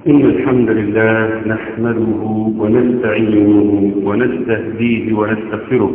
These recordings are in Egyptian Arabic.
إن الحمد لله نحمده ونستعينه ونستهديه ونستغفره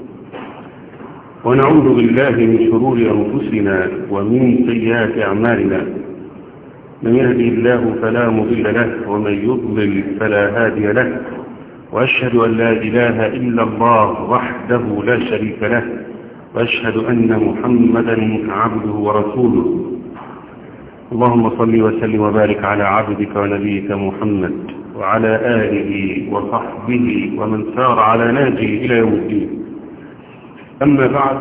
ونعوذ بالله من شرور أنفسنا ومن سيئات أعمالنا من يهدي الله فلا مضل له ومن يضلل فلا هادي له وأشهد أن لا إله إلا الله وحده لا شريك له وأشهد أن محمدا عبده ورسوله اللهم صل وسلم وبارك على عبدك ونبيك محمد وعلى آله وصحبه ومن سار على ناجه إلى يوم الدين أما بعد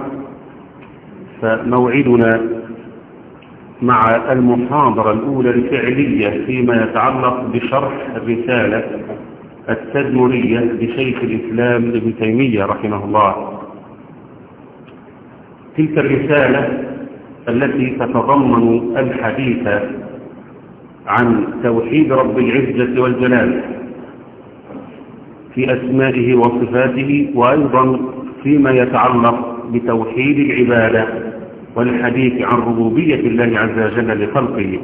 فموعدنا مع المحاضرة الأولى الفعلية فيما يتعلق بشرح الرسالة التدمرية لشيخ الإسلام ابن تيمية رحمه الله تلك الرسالة التي تتضمن الحديث عن توحيد رب العزة والجلال في أسمائه وصفاته وأيضا فيما يتعلق بتوحيد العبادة والحديث عن ربوبية الله عز وجل لخلقه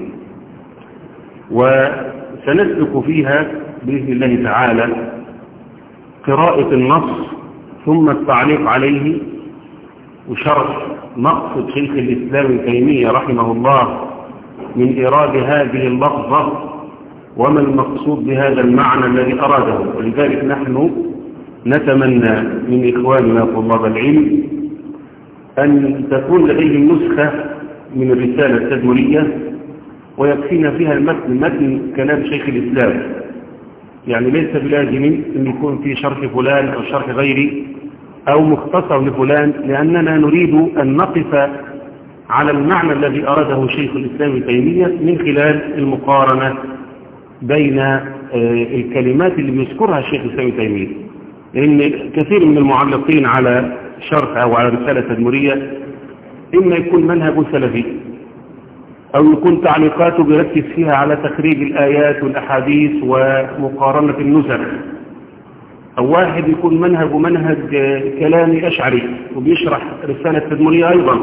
وسنسلك فيها بإذن الله تعالى قراءة النص ثم التعليق عليه وشرح مقصد شيخ الإسلام ابن تيمية رحمه الله من إيراد هذه اللفظة وما المقصود بهذا المعنى الذي أراده ولذلك نحن نتمنى من إخواننا طلاب العلم أن تكون لديهم نسخة من الرسالة التدمرية ويكفينا فيها المتن متن كلام شيخ الإسلام يعني ليس بلازم أن يكون في شرح فلان أو شرح غيري أو مختصر لفلان لأننا نريد أن نقف على المعنى الذي أراده شيخ الإسلام ابن تيمية من خلال المقارنة بين الكلمات اللي بيذكرها الشيخ الإسلام ابن تيمية لأن كثير من المعلقين على شرح أو على رسالة تدمرية إما يكون منهج سلفي أو يكون تعليقاته بيركز فيها على تخريج الآيات والأحاديث ومقارنة النسخ أو واحد يكون منهج منهج كلامي أشعري وبيشرح رسالة تدمرية أيضا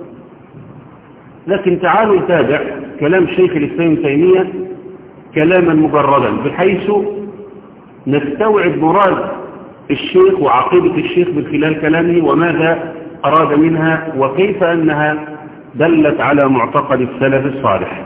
لكن تعالوا نتابع كلام شيخ الإسلام تيمية كلاما مجردا بحيث نستوعب مراد الشيخ وعقيدة الشيخ من خلال كلامه وماذا أراد منها وكيف أنها دلت على معتقد السلف الصالح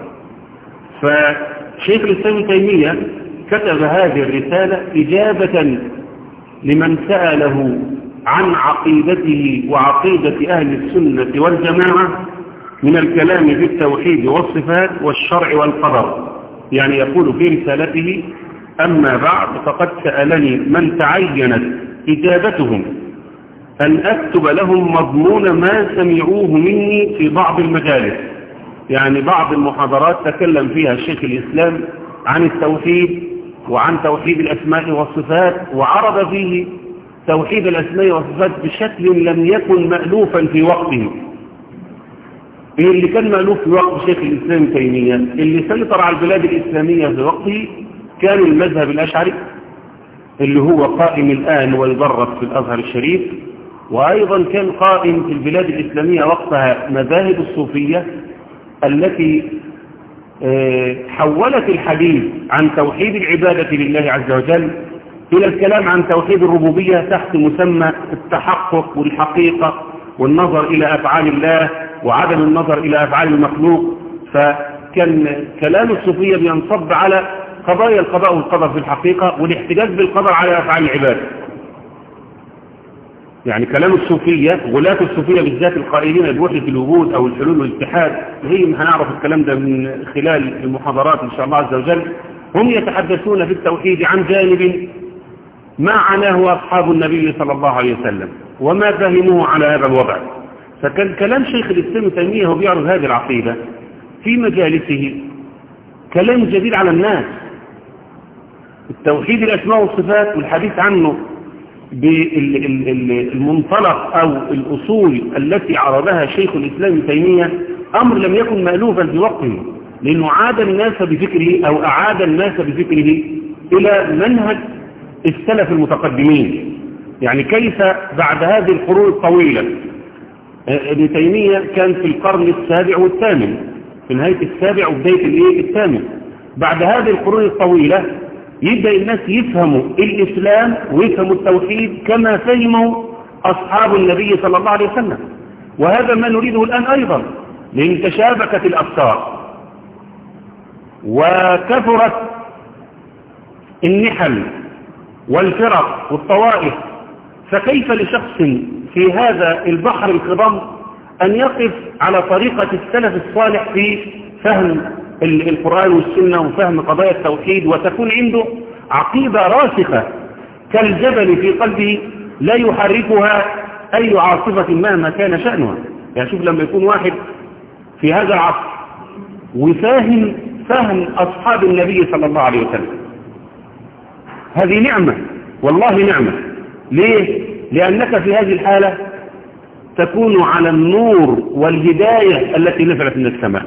فشيخ الإسلام تيمية كتب هذه الرسالة إجابة لمن سأله عن عقيدته وعقيدة أهل السنة والجماعة من الكلام في التوحيد والصفات والشرع والقدر يعني يقول في رسالته أما بعد فقد سألني من تعينت إجابتهم أن أكتب لهم مضمون ما سمعوه مني في بعض المجالس يعني بعض المحاضرات تكلم فيها الشيخ الإسلام عن التوحيد وعن توحيد الأسماء والصفات وعرض فيه توحيد الأسماء والصفات بشكل لم يكن مألوفا في وقته اللي كان مألوف في وقت شيخ الإسلام تيمية اللي سيطر على البلاد الإسلامية في وقته كان المذهب الأشعري اللي هو قائم الآن ويدرس في الأزهر الشريف وأيضا كان قائم في البلاد الإسلامية وقتها مذاهب الصوفية التي حولت الحديث عن توحيد العبادة لله عز وجل إلى الكلام عن توحيد الربوبية تحت مسمى التحقق والحقيقة والنظر إلى أفعال الله وعدم النظر إلى أفعال المخلوق فكان كلام الصوفية بينصب على قضايا القضاء والقدر في الحقيقة والاحتجاج بالقدر على أفعال العبادة يعني كلام الصوفية ولاة الصوفية بالذات القائلين بوحدة الوجود أو الحلول والاتحاد هي هنعرف الكلام ده من خلال المحاضرات إن شاء الله عز وجل هم يتحدثون في التوحيد عن جانب ما عناه أصحاب النبي صلى الله عليه وسلم وما فهموه على هذا الوضع فكان كلام شيخ الإسلام تيمية هو بيعرض هذه العقيدة في مجالسه كلام جديد على الناس التوحيد الأسماء والصفات والحديث عنه بالمنطلق أو الأصول التي عرضها شيخ الإسلام تيمية أمر لم يكن مألوفا في وقته لأنه عاد الناس بفكره أو أعاد الناس بفكره إلى منهج السلف المتقدمين يعني كيف بعد هذه القرون الطويلة ابن تيمية كان في القرن السابع والثامن في نهاية السابع وبداية الايه الثامن بعد هذه القرون الطويلة يبدأ الناس يفهموا الإسلام ويفهموا التوحيد كما فهموا أصحاب النبي صلى الله عليه وسلم وهذا ما نريده الآن أيضا لأن تشابكت الأفكار وكثرت النحل والفرق والطوائف فكيف لشخص في هذا البحر الخضم أن يقف على طريقة السلف الصالح في فهم القرآن والسنة وفهم قضايا التوحيد وتكون عنده عقيدة راسخة كالجبل في قلبه لا يحركها أي عاصفة مهما كان شأنها يعني شوف لما يكون واحد في هذا العصر وفاهم فهم أصحاب النبي صلى الله عليه وسلم هذه نعمة والله نعمة ليه؟ لأنك في هذه الحالة تكون على النور والهداية التي نزلت من السماء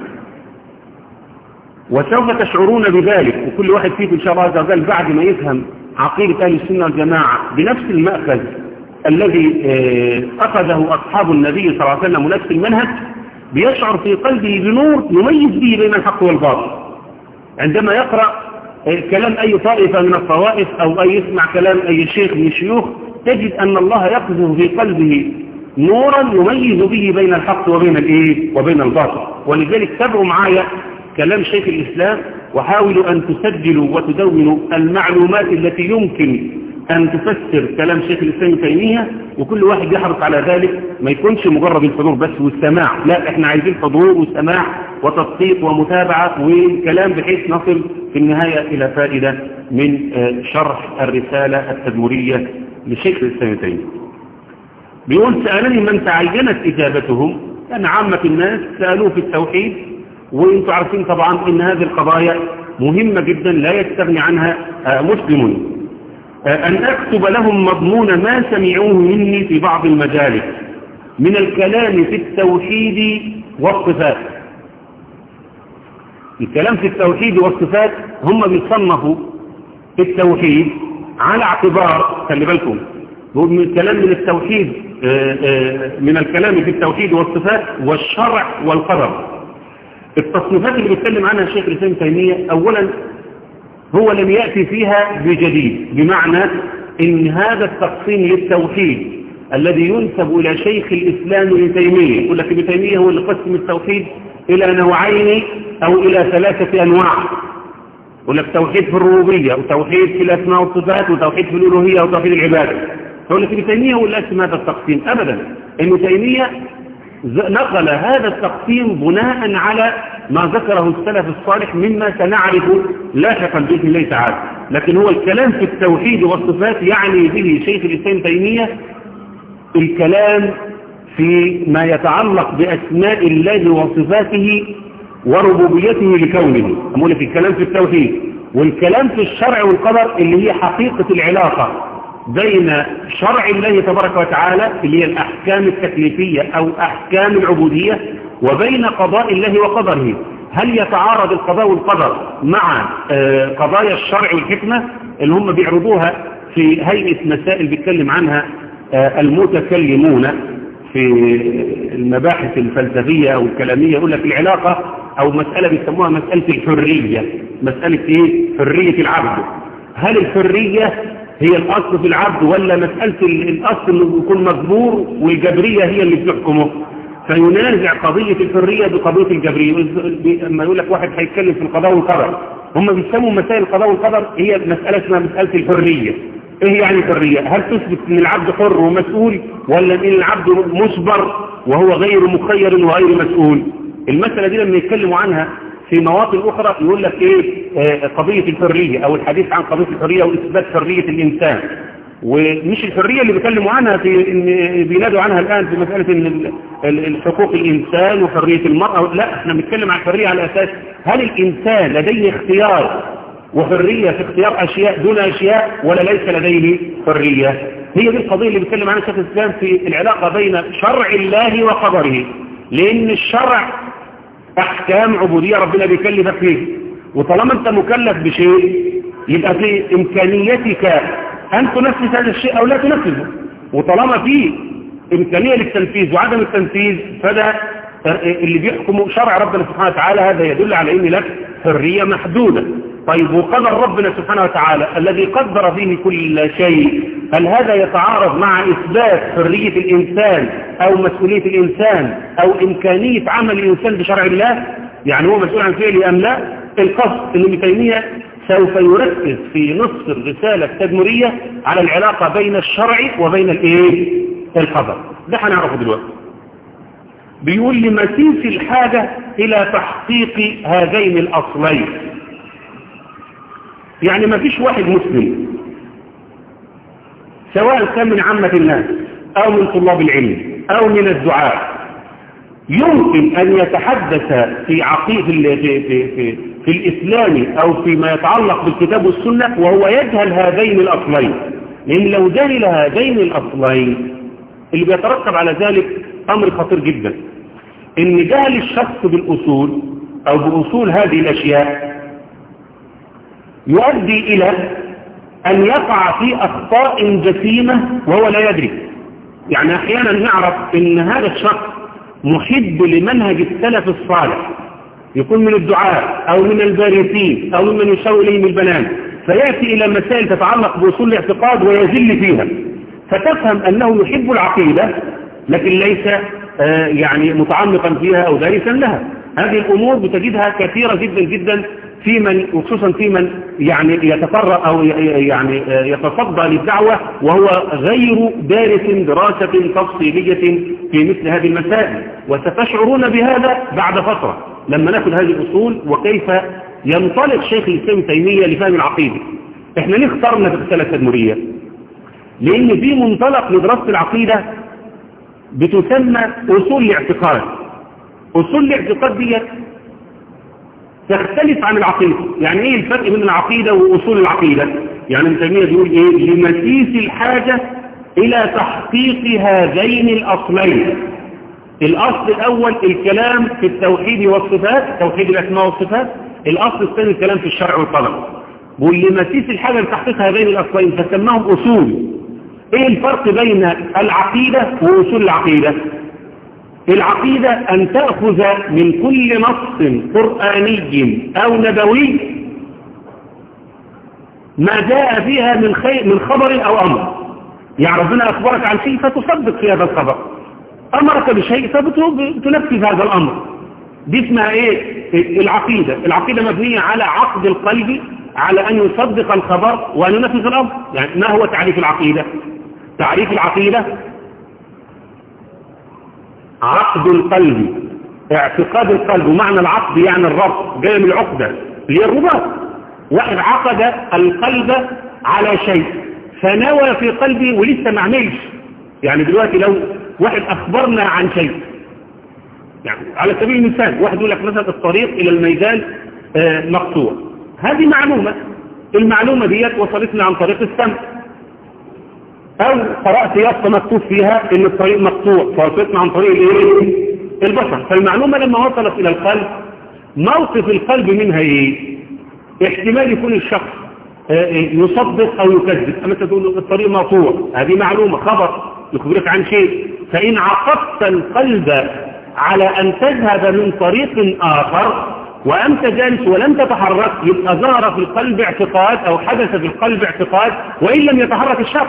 وسوف تشعرون بذلك وكل واحد فيكم إن شاء الله عز وجل بعد ما يفهم عقيدة أهل السنة والجماعة بنفس المأخذ الذي أخذه أصحاب النبي صلى الله عليه وسلم ونفس المنهج بيشعر في قلبه بنور يميز به بين الحق والباطل عندما يقرأ كلام أي طائفة من الطوائف أو أي يسمع كلام أي شيخ من الشيوخ تجد أن الله يقذف في قلبه نورا يميز به بين الحق وبين الايه وبين الباطل ولذلك تابعوا معايا كلام شيخ الإسلام وحاولوا أن تسجلوا وتدونوا المعلومات التي يمكن أن تفسر كلام شيخ الإسلام تيمية وكل واحد يحرص على ذلك ما يكونش مجرد الحضور بس والسماع لا احنا عايزين حضور وسماع وتدقيق ومتابعة وكلام بحيث نصل في النهاية إلى فائدة من شرح الرسالة التدمرية لشيخ الإسلام تيمية بيقول سألني من تعينت إجابتهم كان عامة الناس سألوه في التوحيد وانتم عارفين طبعا ان هذه القضايا مهمة جدا لا يستغني عنها مسلم أن أكتب لهم مضمون ما سمعوه مني في بعض المجالس من الكلام في التوحيد والصفات الكلام في التوحيد والصفات هم بيصنفوا التوحيد على اعتبار خلي بالكم من الكلام من التوحيد من الكلام في التوحيد والصفات والشرع والقدر التصنيفات اللي بيتكلم عنها الشيخ الإسلام تيمية أولا هو لم يأتي فيها بجديد بمعنى ان هذا التقسيم للتوحيد الذي ينسب إلى شيخ الإسلام ابن تيمية يقول لك ابن تيمية هو اللي قسم التوحيد إلى نوعين أو إلى ثلاثة أنواع يقول لك توحيد في الربوبية وتوحيد في الأسماء والصفات وتوحيد في الألوهية وتوحيد العبادة يقول لك ابن تيمية هو اللي قسم هذا التقسيم أبدا ابن تيمية نقل هذا التقسيم بناء على ما ذكره السلف الصالح مما سنعرف لاحقا بإذن الله تعالى لكن هو الكلام في التوحيد والصفات يعني به شيخ الإسلام تيمية الكلام في ما يتعلق بأسماء الله وصفاته وربوبيته لكونه أقول لك الكلام في التوحيد والكلام في الشرع والقدر اللي هي حقيقة العلاقة بين شرع الله تبارك وتعالى اللي هي الأحكام التكليفية أو أحكام العبودية وبين قضاء الله وقدره هل يتعارض القضاء والقدر مع قضايا الشرع والحكمة اللي هم بيعرضوها في هيئة مسائل بيتكلم عنها المتكلمون في المباحث الفلسفية أو الكلامية يقول لك العلاقة أو مسألة بيسموها مسألة الحرية مسألة إيه؟ حرية العبد هل الحرية هي الأصل في العبد ولا مسألة الأصل انه يكون مجبور والجبرية هي اللي بتحكمه فينازع قضية الحرية بقضية الجبرية لما يقول لك واحد هيتكلم في القضاء والقدر هم بيسموا مسائل القضاء والقدر هي مسألة اسمها مسألة الحرية ايه يعني الحرية هل تثبت ان العبد حر ومسؤول ولا ان العبد مجبر وهو غير مخير وغير مسؤول المسألة دي لما يتكلموا عنها في مواطن أخرى يقول لك إيه آه قضية الحرية أو الحديث عن قضية الحرية وإثبات حرية الإنسان ومش الحرية اللي بيتكلموا عنها في إن بينادوا عنها الآن في مسألة إن الحقوق الإنسان وحرية المرأة لا احنا بنتكلم عن الحرية على أساس هل الإنسان لديه اختيار وحرية في اختيار أشياء دون أشياء ولا ليس لديه حرية هي دي القضية اللي بيتكلم عنها شيخ الإسلام في العلاقة بين شرع الله وقدره لأن الشرع احكام عبودية ربنا بيكلفك فيه وطالما انت مكلف بشيء يبقى في امكانيتك ان تنفذ هذا الشيء او لا تنفذه وطالما في امكانية للتنفيذ وعدم التنفيذ فده اللي بيحكموا شرع ربنا سبحانه وتعالى هذا يدل على ان لك حرية محدودة طيب وقدر ربنا سبحانه وتعالى الذي قدر فيه كل شيء هل هذا يتعارض مع إثبات حرية الإنسان أو مسؤولية الإنسان أو إمكانية عمل الإنسان بشرع الله يعني هو مسؤول عن فعله أم لا القصد أن ابن تيمية سوف يركز في نصف الرسالة التدمرية على العلاقة بين الشرع وبين الايه القدر ده هنعرفه دلوقتي بيقول لمسيس الحاجة إلى تحقيق هذين الأصلين يعني ما فيش واحد مسلم سواء كان من عامة الناس أو من طلاب العلم أو من الدعاء يمكن أن يتحدث في عقيد في, في, في, في الإسلام أو فيما يتعلق بالكتاب والسنة وهو يجهل هذين الأصلين لأن لو جهل هذين الأصلين اللي بيترتب على ذلك أمر خطير جدا إن جهل الشخص بالأصول أو بأصول هذه الأشياء يؤدي إلى أن يقع في أخطاء جسيمة وهو لا يدري يعني أحيانا نعرف إن هذا الشخص محب لمنهج السلف الصالح يكون من الدعاء أو من البارثين أو ممن يشاور إليهم البنان فيأتي إلى مسائل تتعلق بأصول الاعتقاد ويزل فيها فتفهم أنه يحب العقيدة لكن ليس آه يعني متعمقا فيها أو دارسا لها هذه الأمور بتجدها كثيرة جدا جدا في من وخصوصا في من يعني يتفرغ أو يعني يتصدى للدعوة وهو غير دارس دراسة تفصيلية في مثل هذه المسائل وستشعرون بهذا بعد فترة لما ناخذ هذه الأصول وكيف ينطلق شيخ الإسلام تيمية لفهم العقيدة احنا ليه اخترنا في الرسالة التدمرية لأن في منطلق لدراسة العقيدة بتسمى أصول الاعتقاد أصول الاعتقاد دي تختلف عن العقيدة يعني ايه الفرق بين العقيدة وأصول العقيدة يعني ابن تيمية بيقول ايه لمسيس الحاجة إلى تحقيق هذين الأصلين الأصل الأول الكلام في التوحيد والصفات توحيد الأسماء والصفات الأصل الثاني الكلام في الشرع والقدر بيقول لمسيس الحاجة لتحقيق هذين الأصلين فسماهم أصول ايه الفرق بين العقيدة وأصول العقيدة العقيدة أن تأخذ من كل نص قرآني أو نبوي ما جاء فيها من, خير من خبر أو أمر يعني ربنا أخبرك عن شيء فتصدق في هذا الخبر أمرك بشيء فبتنفذ هذا الأمر دي اسمها إيه العقيدة العقيدة مبنية على عقد القلب على أن يصدق الخبر وأن ينفذ الأمر يعني ما هو تعريف العقيدة تعريف العقيدة عقد القلب اعتقاد القلب ومعنى العقد يعني الربط جاي من العقدة اللي هي الرباط واحد عقد القلب على شيء فنوى في قلبي ولسه ما عملش يعني دلوقتي لو واحد اخبرنا عن شيء يعني على سبيل المثال واحد يقول لك مثلا الطريق الى الميدان آه مقطوع هذه معلومة المعلومة ديت وصلتنا عن طريق السمع او قرأت يافطة مكتوب فيها ان الطريق مقطوع فوصلتنا عن طريق الايه البصر فالمعلومة لما وصلت الى القلب موقف القلب منها ايه احتمال يكون الشخص يصدق او يكذب اما انت تقول الطريق مقطوع هذه معلومة خبر يخبرك عن شيء فان عقدت القلب على ان تذهب من طريق اخر وأنت جالس ولم تتحرك يبقى ظهر في القلب اعتقاد أو حدث في القلب اعتقاد وإن لم يتحرك الشخص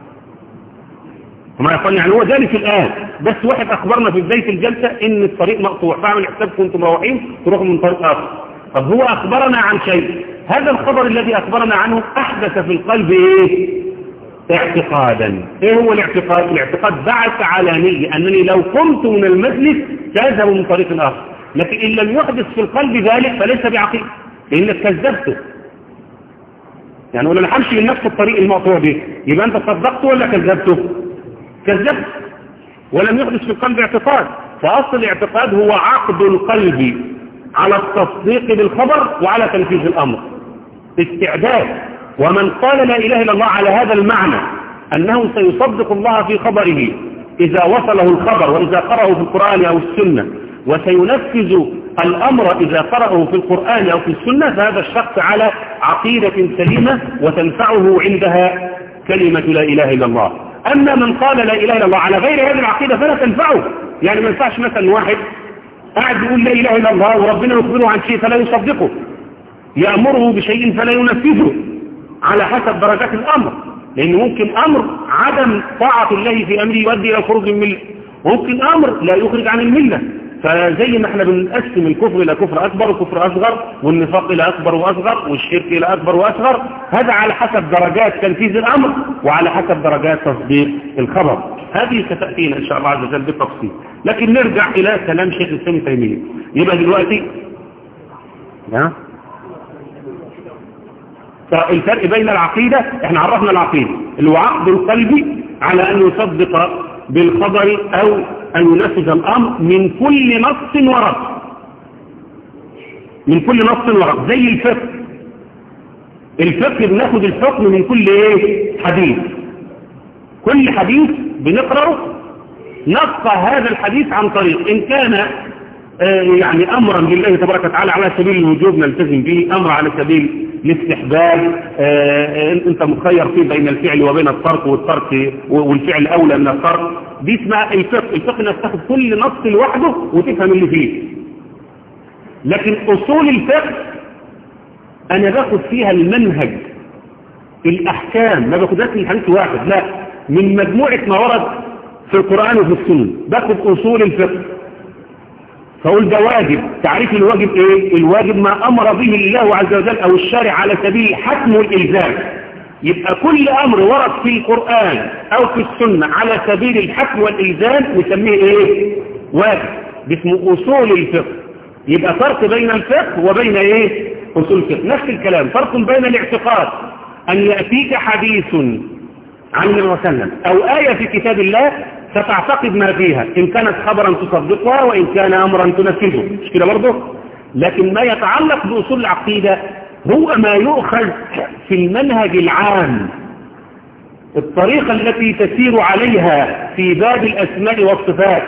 وما يقول يعني هو جالس الآن بس واحد أخبرنا في بداية الجلسة إن الطريق مقطوع فاعمل حساب كنتم مروحين تروحوا من طريق آخر طب هو أخبرنا عن شيء هذا الخبر الذي أخبرنا عنه أحدث في القلب إيه اعتقادا ايه هو الاعتقاد الاعتقاد بعث على نية انني لو قمت من المجلس ساذهب من طريق اخر لكن ان لم يحدث في القلب ذلك فليس بعقيد لانك كذبته يعني ولا انا همشي من نفس الطريق المقطوع ده يبقى انت صدقته ولا كذبته كذبت ولم يحدث في القلب اعتقاد فاصل الاعتقاد هو عقد القلب على التصديق بالخبر وعلى تنفيذ الامر استعداد ومن قال لا إله إلا الله على هذا المعنى أنه سيصدق الله في خبره إذا وصله الخبر وإذا قرأه في القرآن أو السنة وسينفذ الأمر إذا قرأه في القرآن أو في السنة فهذا الشخص على عقيدة سليمة وتنفعه عندها كلمة لا إله إلا الله أما من قال لا إله إلا الله على غير هذه العقيدة فلا تنفعه يعني ما ينفعش مثلا واحد قاعد يقول لا إله إلا الله وربنا يخبره عن شيء فلا يصدقه يأمره بشيء فلا ينفذه على حسب درجات الأمر لأن ممكن أمر عدم طاعة الله في أمره يؤدي إلى الخروج من الملة ممكن أمر لا يخرج عن الملة فزي ما احنا بنقسم الكفر إلى كفر أكبر وكفر أصغر والنفاق إلى أكبر وأصغر والشرك إلى أكبر وأصغر هذا على حسب درجات تنفيذ الأمر وعلى حسب درجات تصديق الخبر هذه ستأتينا إن شاء الله عز وجل بالتفصيل لكن نرجع إلى كلام شيخ الإسلام تيمية يبقى دلوقتي ها فالفرق بين العقيدة احنا عرفنا العقيدة اللي هو عقد القلب على أن يصدق بالخبر أو أن ينفذ الأمر من كل نص ورد من كل نص ورد زي الفقه الفقه بناخد الحكم من كل ايه حديث كل حديث بنقرأه نقى هذا الحديث عن طريق إن كان آه يعني أمرا لله تبارك وتعالى على سبيل الوجوب نلتزم به أمر على سبيل الاستحباب آه انت مخير فيه بين الفعل وبين الترك والترك والفعل أولى من الترك دي اسمها الفقه الفقه انك تاخد كل نص لوحده وتفهم اللي فيه لكن أصول الفقه أنا باخد فيها المنهج الأحكام ما باخدهاش من حديث واحد لا من مجموعة ما ورد في القرآن وفي السنة باخد أصول الفقه فأقول ده واجب تعريف الواجب ايه الواجب ما أمر به الله عز وجل أو الشارع على سبيل حتم الإلزام يبقى كل أمر ورد في القرآن أو في السنة على سبيل الحتم والإلزام نسميه ايه واجب باسمه أصول الفقه يبقى فرق بين الفقه وبين ايه أصول الفقه نفس الكلام فرق بين الاعتقاد أن يأتيك حديث عن النبي صلى الله عليه وسلم أو آية في كتاب الله ستعتقد ما فيها إن كانت خبرا تصدقها وإن كان أمرا تنفذه مش كده برضه لكن ما يتعلق بأصول العقيدة هو ما يؤخذ في المنهج العام الطريقة التي تسير عليها في باب الأسماء والصفات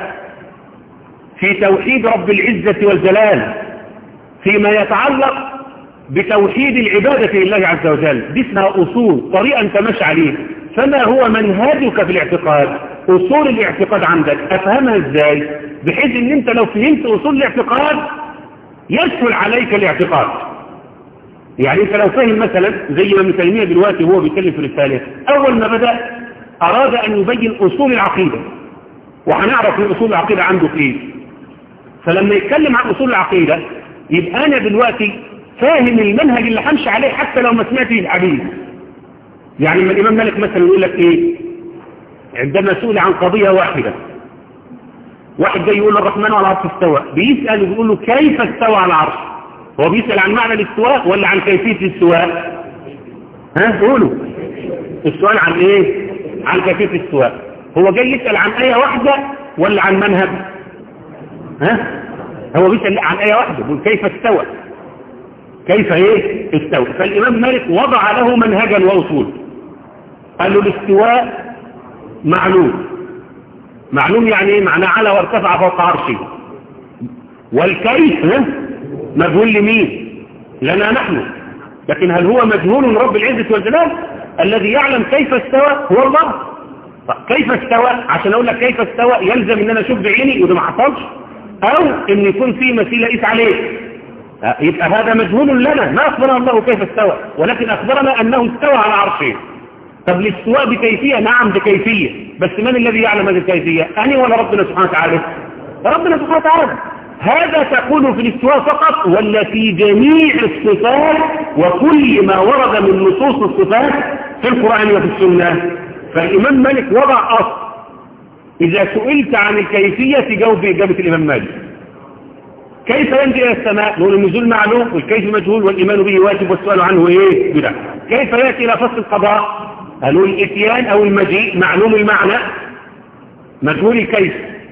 في توحيد رب العزة والجلال فيما يتعلق بتوحيد العبادة لله عز وجل دي اسمها أصول طريقة انت ماشي عليه فما هو منهجك في الاعتقاد أصول الاعتقاد عندك أفهمها ازاي بحيث ان انت لو فهمت أصول الاعتقاد يسهل عليك الاعتقاد يعني انت لو فهم مثلا زي ما ابن تيميه دلوقتي وهو بيتكلم في الرسالة أول ما بدأ أراد أن يبين أصول العقيدة وهنعرف من أصول العقيدة عنده في ايه فلما يتكلم عن أصول العقيدة يبقى أنا دلوقتي فاهم المنهج اللي همشي عليه حتى لو ما سمعتش الحديث يعني لما الإمام مالك مثلا يقول لك إيه عندما سئل عن قضية واحدة واحد جاي يقول الرحمن على العرش استوى بيسأل ويقول له كيف استوى على العرش هو بيسأل عن معنى الاستواء ولا عن كيفية الاستواء ها قولوا السؤال عن ايه عن كيفية الاستواء هو جاي يسأل عن آية واحدة ولا عن منهج ها هو بيسأل عن آية واحدة يقول كيف استوى كيف ايه استوى فالإمام مالك وضع له منهجا وأصول قال له الاستواء معلوم معلوم يعني ايه معناه على وارتفع فوق عرشه والكيف مجهول لمين لنا نحن لكن هل هو مجهول من رب العزة والجلال الذي يعلم كيف استوى هو الله طيب كيف استوى عشان اقول لك كيف استوى يلزم ان انا اشوف بعيني وده ما حصلش او ان يكون في مثيل قيس عليه يبقى هذا مجهول لنا ما أخبرنا الله كيف استوى ولكن أخبرنا أنه استوى على عرشه طب الاستواء بكيفية نعم بكيفية بس من الذي يعلم هذه الكيفية أنا ولا ربنا سبحانه وتعالى ربنا سبحانه وتعالى هذا تقول في الاستواء فقط ولا في جميع الصفات وكل ما ورد من نصوص الصفات في القرآن وفي السنة فالإمام مالك وضع أصل إذا سئلت عن الكيفية تجاوب بإجابة الإمام مالك كيف ينزل إلى السماء نقول النزول معلوم والكيف مجهول والإيمان به واجب والسؤال عنه إيه بدع كيف يأتي إلى فصل القضاء قالوا الإتيان أو المجيء معلوم المعنى مجهول الكيف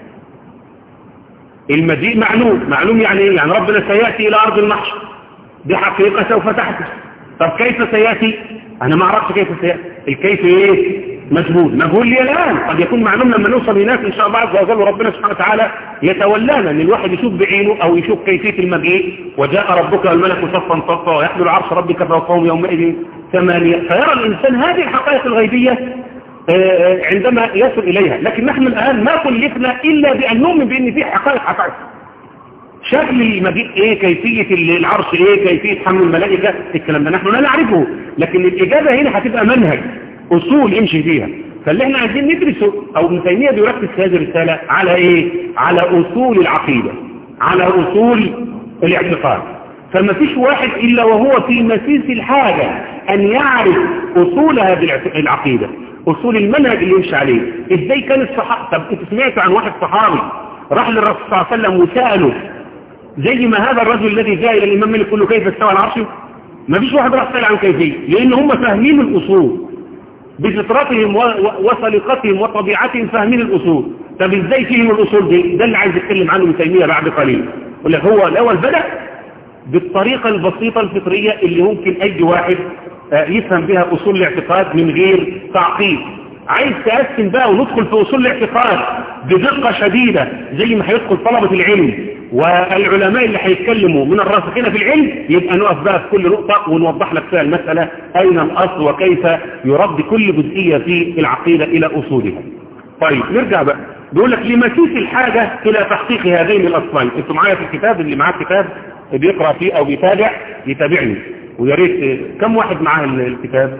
المجيء معلوم معلوم يعني إيه يعني ربنا سيأتي إلى أرض المحشر دي حقيقة سوف تحدث طب كيف سيأتي أنا ما أعرفش كيف سيأتي الكيف إيه مجهول مجهول لي الآن قد يكون معلوم لما نوصل هناك إن شاء الله عز وجل ربنا سبحانه وتعالى يتولانا أن الواحد يشوف بعينه أو يشوف كيفية المجيء وجاء ربك والملك صفا صفا ويحمل عرش ربك فوقهم يومئذ ثمانية فيرى الإنسان هذه الحقائق الغيبية عندما يصل إليها لكن نحن الآن ما كلفنا إلا بأن نؤمن بأن في حقائق حقائق شكل المجيء ايه كيفية العرش ايه كيفية حمل الملائكة الكلام ده نحن لا نعرفه لكن الإجابة هنا هتبقى منهج أصول يمشي فيها فاللي احنا عايزين ندرسه او ابن تيمية بيركز في هذه الرسالة على ايه على أصول العقيدة على أصول الاعتقاد فما فيش واحد إلا وهو في مسيس الحاجة أن يعرف أصول هذه العقيدة أصول المنهج اللي يمشي عليه إزاي كان الصحابة طب أنت سمعت عن واحد صحابي راح للرسول صلى الله عليه وسلم وسأله زي ما هذا الرجل الذي جاء إلى الإمام مالك كله كيف استوى العرش ما فيش واحد راح سأل عن كيفية لأن هم فاهمين الأصول بفطرتهم وسلقتهم وطبيعتهم فاهمين الأصول طب إزاي فيهم الأصول دي ده اللي عايز يتكلم عنه ابن تيمية بعد قليل يقول لك هو الأول بدأ بالطريقة البسيطة الفطرية اللي ممكن أي واحد يفهم بها أصول الاعتقاد من غير تعقيد عايز تقسم بقى وندخل في أصول الاعتقاد بدقة شديدة زي ما هيدخل طلبة العلم والعلماء اللي هيتكلموا من الراسخين في العلم يبقى نقف بقى في كل نقطة ونوضح لك فيها المسألة أين الأصل وكيف يرد كل جزئية في العقيدة إلى أصولها طيب نرجع بقى بيقول لك لمسيس الحاجة إلى تحقيق هذين الأصلين انتوا معايا في الكتاب اللي معاه الكتاب بيقرأ فيه أو بيتابع يتابعني ويا ريت كم واحد معاه الكتاب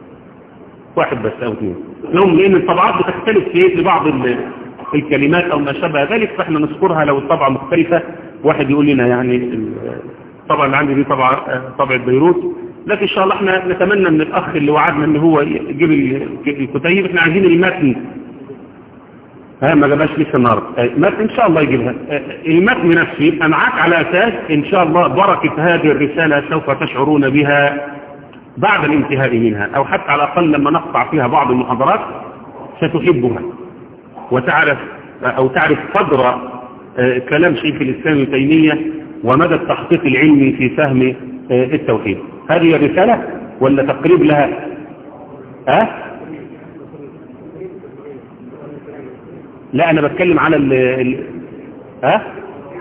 واحد بس أو اثنين لهم لأن الطبعات بتختلف في في بعض الكلمات أو ما شابه ذلك فإحنا نذكرها لو الطبعة مختلفة واحد يقول لنا يعني الطبعة اللي عندي دي طبعة طبعة بيروت لكن إن شاء الله احنا نتمنى من الأخ اللي وعدنا ان هو يجيب الكتيب احنا عايزين المتن ها ما جابهاش لسه النهارده المتن ان شاء الله يجيبها المتن نفسه يبقى معاك على اساس ان شاء الله بركة هذه الرسالة سوف تشعرون بها بعد الانتهاء منها او حتى على الاقل لما نقطع فيها بعض المحاضرات ستحبها وتعرف او تعرف قدر كلام شيخ الاسلام ابن تيميه ومدى التحقيق العلمي في فهم التوحيد هذه الرسالة ولا تقريب لها ها أه؟ لا انا بتكلم على ال ال ها أه؟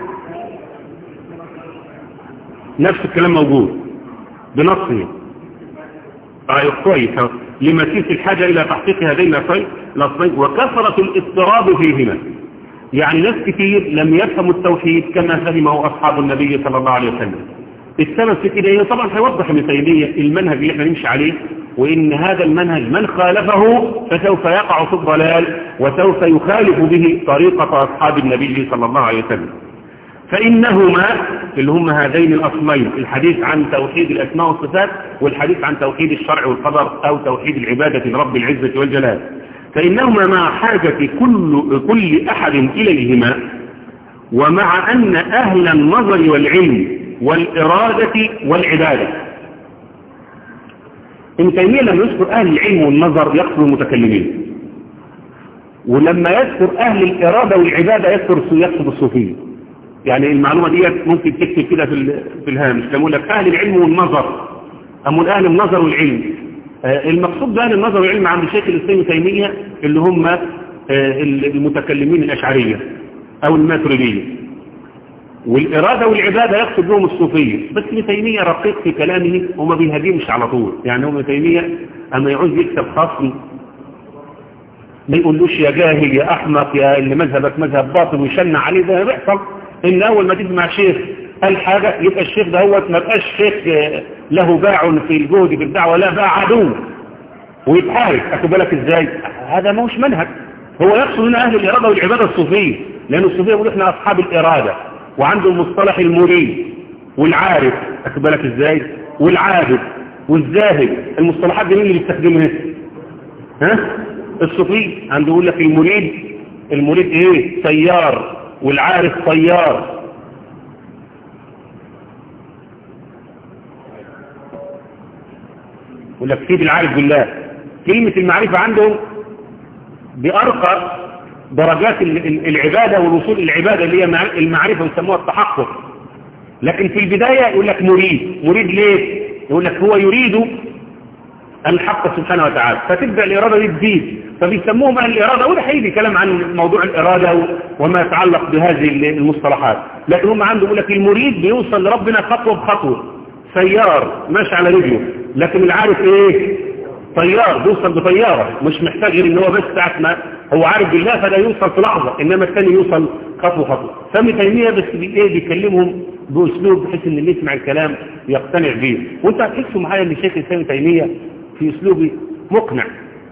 نفس الكلام موجود بنصه ايوه كويس لمسيس الحاجة الى تحقيق هذين الاصلين وكثرة الاضطراب فيهما يعني ناس كتير لم يفهموا التوحيد كما فهمه اصحاب النبي صلى الله عليه وسلم السبب في كده هي طبعا هيوضح ابن تيميه المنهج اللي احنا نمشي عليه وان هذا المنهج من خالفه فسوف يقع في الضلال وسوف يخالف به طريقة اصحاب النبي صلى الله عليه وسلم فإنهما اللي هم هذين الأصلين الحديث عن توحيد الأسماء والصفات والحديث عن توحيد الشرع والقدر أو توحيد العبادة لرب العزة والجلال فإنهما مع حاجة كل, كل أحد إليهما ومع أن أهل النظر والعلم والإرادة والعبادة ابن تيمية لما يذكر أهل العلم والنظر يقصد المتكلمين ولما يذكر أهل الإرادة والعبادة يذكر يقصد الصوفية يعني المعلومة دي ممكن تكتب كده في في الهامش لما لك أهل العلم والنظر أم أهل النظر والعلم المقصود بأهل النظر والعلم عند شيخ الإسلام تيمية اللي هم المتكلمين الأشعرية أو الماتريدية والإرادة والعبادة يقصد بهم الصوفية بس ابن تيمية رقيق في كلامه وما بيهاجمش على طول يعني هو ابن تيمية أما يعوز يكسب خصم ما يقولوش يا جاهل يا أحمق يا اللي مذهبك مذهب باطل ويشنع عليه ده بيحصل إن أول ما تسمع شيخ قال حاجة يبقى الشيخ ده هو ما بقاش شيخ له باع في الجهد في الدعوة لا باع عدو ويتحارب أخد بالك إزاي هذا ما هوش منهج هو يقصد هنا أهل الإرادة والعبادة الصوفية لأن الصوفية يقول إحنا أصحاب الإرادة وعنده مصطلح المريد والعارف أخد بالك إزاي والعابد والزاهد المصطلحات دي مين اللي بيستخدمها ها الصوفي عنده يقول لك المريد المريد ايه سيار والعارف طيار يقول لك سيد العارف بالله كلمة المعرفة عندهم بأرقى درجات العبادة والوصول العبادة اللي هي المعرفة يسموها التحقق لكن في البداية يقول لك مريد مريد ليه يقول لك هو يريد الحق سبحانه وتعالى فتبدأ الإرادة دي تزيد فبيسموهم أهل الإرادة وده هيجي كلام عن موضوع الإرادة وما يتعلق بهذه المصطلحات لكن هم عندهم يقول لك المريد بيوصل لربنا خطوة بخطوة سيار ماشي على رجله لكن العارف ايه طيار بيوصل بطيارة مش محتاج غير ان هو بس ساعة ما هو عارف بالله فلا يوصل في لحظة انما الثاني يوصل خطوة خطوة سامي تيمية بس ايه بيكلمهم باسلوب بحيث ان اللي يسمع الكلام يقتنع بيه وانت هتحسوا معايا ان شيخ سامي تيمية في اسلوبي مقنع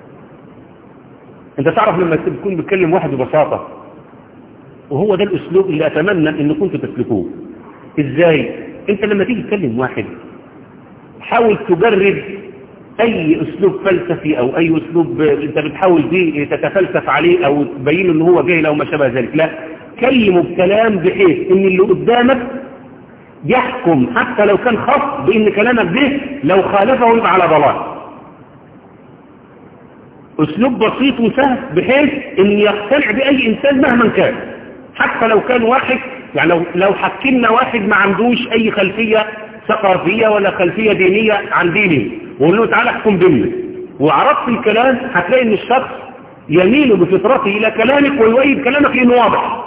انت تعرف لما تكون بتكلم واحد ببساطة وهو ده الاسلوب اللي اتمنى ان كنتوا تسلكوه ازاي انت لما تيجي تكلم واحد حاول تجرب اي اسلوب فلسفي او اي اسلوب انت بتحاول بيه تتفلسف عليه او تبين ان هو جاهل او ما شابه ذلك لا كلمه بكلام بحيث ان اللي قدامك يحكم حتى لو كان خاص بان كلامك ده لو خالفه يبقى على ضلال اسلوب بسيط وسهل بحيث ان يقتنع باي انسان مهما كان حتى لو كان واحد يعني لو, لو حكمنا واحد ما عندوش اي خلفية ثقافية ولا خلفية دينية عن دينه وقول له تعالى احكم ضمني وعرضت الكلام هتلاقي ان الشخص يميل بفطرته الى كلامك ويؤيد كلامك لانه واضح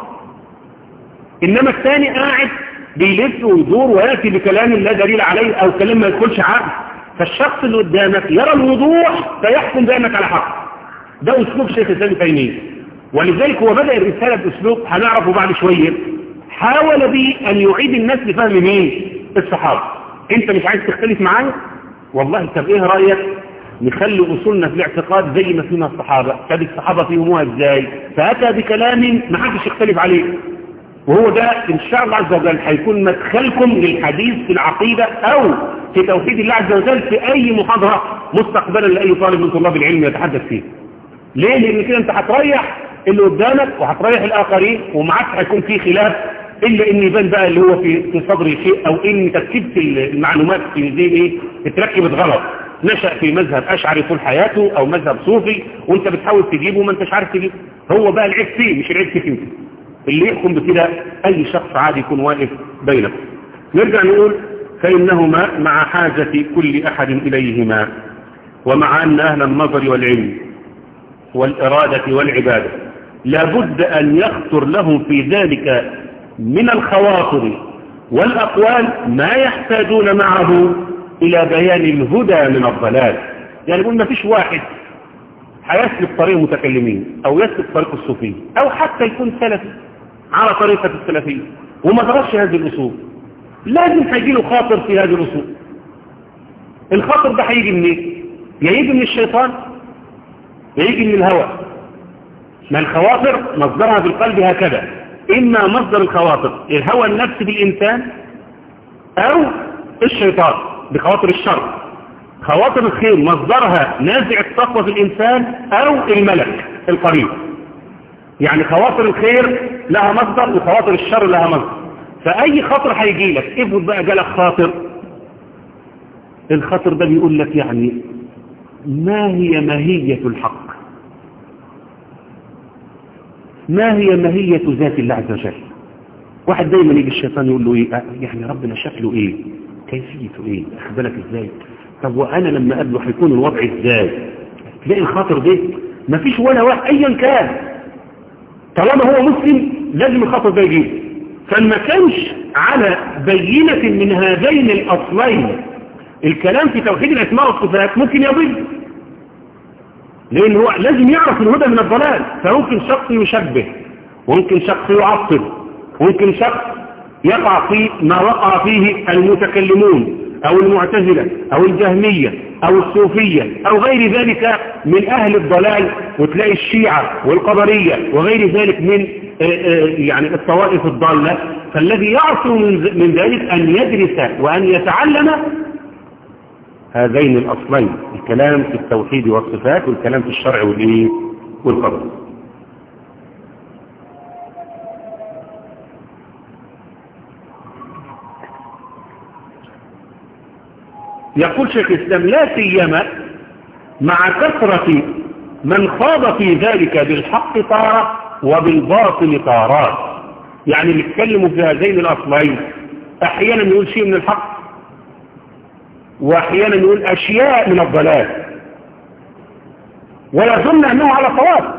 انما الثاني قاعد بيلف ويدور وياتي بكلام لا دليل عليه او كلام ما يدخلش عقل فالشخص اللي قدامك يرى الوضوح فيحكم بانك على حق ده اسلوب شيخ الاسلام تيميه ولذلك هو بدأ الرسالة باسلوب هنعرفه بعد شوية حاول به ان يعيد الناس لفهم مين الصحابة انت مش عايز تختلف معايا والله طب ايه رأيك نخلي اصولنا في الاعتقاد زي ما فينا الصحابة طب الصحابة فيهموها ازاي فاتى بكلام ما حدش يختلف عليه وهو ده ان شاء الله عز وجل هيكون مدخلكم للحديث في العقيدة او في توحيد الله عز وجل في اي محاضرة مستقبلا لاي طالب من طلاب العلم يتحدث فيه ليه لان كده انت هتريح اللي قدامك وهتريح الاخرين ومعاك هيكون في خلاف الا ان يبان بقى اللي هو في في صدري شيء او ان تركيبه المعلومات في زي ايه اتركبت غلط نشأ في مذهب اشعري طول حياته او مذهب صوفي وانت بتحاول تجيبه ما انتش عارف تجيبه هو بقى العيب فيه مش العيب فيك انت اللي يحكم بكده اي شخص عادي يكون واقف بينكم نرجع نقول فانهما مع حاجة كل احد اليهما ومع ان اهل النظر والعلم والإرادة والعبادة لابد أن يخطر لهم في ذلك من الخواطر والأقوال ما يحتاجون معه إلى بيان الهدى من الضلال يعني يقول ما فيش واحد هيسلك طريق المتكلمين أو يسلك طريق الصوفية أو حتى يكون سلفي على طريقة السلفية وما درسش هذه الأصول لازم هيجي له خاطر في هذه الأصول الخاطر ده هيجي منين؟ يا يجي من الشيطان يجي من الهوى ما الخواطر مصدرها في القلب هكذا إما مصدر الخواطر الهوى النفس بالإنسان أو الشيطان بخواطر الشر خواطر الخير مصدرها نازع التقوى في الإنسان أو الملك القريب يعني خواطر الخير لها مصدر وخواطر الشر لها مصدر فأي خطر هيجي لك افرض بقى جالك خاطر الخطر ده بيقول لك يعني ما هي ماهية الحق ما هي ماهية ذات الله عز وجل واحد دايما يجي الشيطان يقول له ايه يعني ربنا شكله ايه كيفيته ايه اخبرك ازاي طب وانا لما اقابله هيكون الوضع ازاي تلاقي الخاطر ده مفيش ولا واحد ايا كان طالما هو مسلم لازم الخاطر ده يجيب فما كانش على بينة من هذين الاصلين الكلام في توحيد الاسماء والصفات ممكن يضل لان هو لازم يعرف الهدى من الضلال فممكن شخص يشبه وممكن شخص يعطل وممكن شخص يقع في ما وقع فيه المتكلمون او المعتزلة او الجهمية او الصوفية او غير ذلك من اهل الضلال وتلاقي الشيعة والقدرية وغير ذلك من يعني الطوائف الضالة فالذي يعصر من ذلك ان يدرس وان يتعلم هذين الأصلين الكلام في التوحيد والصفات والكلام في الشرع والإيه والقدر يقول شيخ الإسلام لا سيما مع كثرة من خاض في ذلك بالحق طارة وبالباطل طارات يعني اللي يتكلموا في هذين الأصلين أحيانا يقول شيء من الحق واحيانا يقول اشياء من الضلال ويظن انه على صواب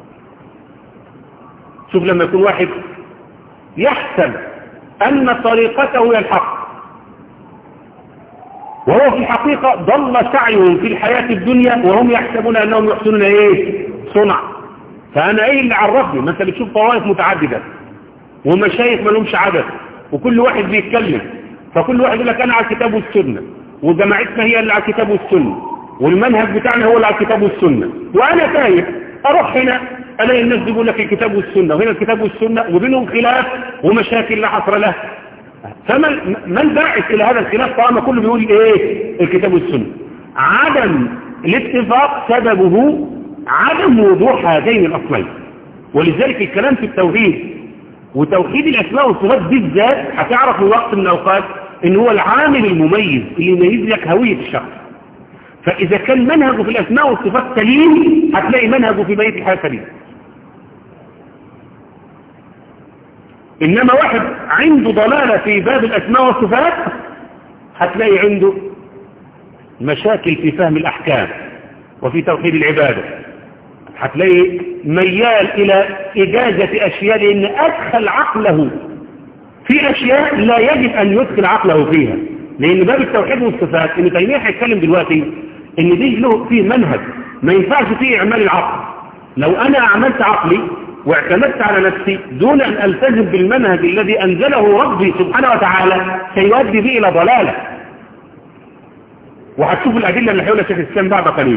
شوف لما يكون واحد يحسب ان طريقته هي الحق وهو في الحقيقة ضل سعيهم في الحياة الدنيا وهم يحسبون أنهم يحسنون إيه صنع فأنا إيه اللي عرفني ما أنت بتشوف طوائف متعددة ومشايخ ما لهمش عدد وكل واحد بيتكلم فكل واحد يقول لك أنا على الكتاب والسنة وجماعتنا هي اللي على الكتاب والسنة والمنهج بتاعنا هو اللي على الكتاب والسنة وأنا تايه أروح هنا ألاقي الناس بيقول لك الكتاب والسنة وهنا الكتاب والسنة وبينهم خلاف ومشاكل لا حصر لها فما ما الباعث إلى هذا الخلاف طالما كله بيقول إيه الكتاب والسنة عدم الاتفاق سببه عدم وضوح هذين الأصلين ولذلك الكلام في التوحيد وتوحيد الأسماء والصفات بالذات هتعرف في وقت من الأوقات إن هو العامل المميز اللي يميز لك هوية الشخص فإذا كان منهجه في الأسماء والصفات سليم هتلاقي منهجه في بقية الحياة سليم إنما واحد عنده ضلالة في باب الأسماء والصفات هتلاقي عنده مشاكل في فهم الأحكام وفي توحيد العبادة هتلاقي ميال إلى إجازة أشياء لأن أدخل عقله في أشياء لا يجب أن يدخل عقله فيها لأن باب التوحيد والصفات إن تيمية هيتكلم دلوقتي إن دي له فيه منهج ما ينفعش فيه إعمال العقل لو أنا أعملت عقلي واعتمدت على نفسي دون أن ألتزم بالمنهج الذي أنزله ربي سبحانه وتعالى سيؤدي بي إلى ضلالة وهتشوف الأدلة اللي حولها شيخ الإسلام بعد قليل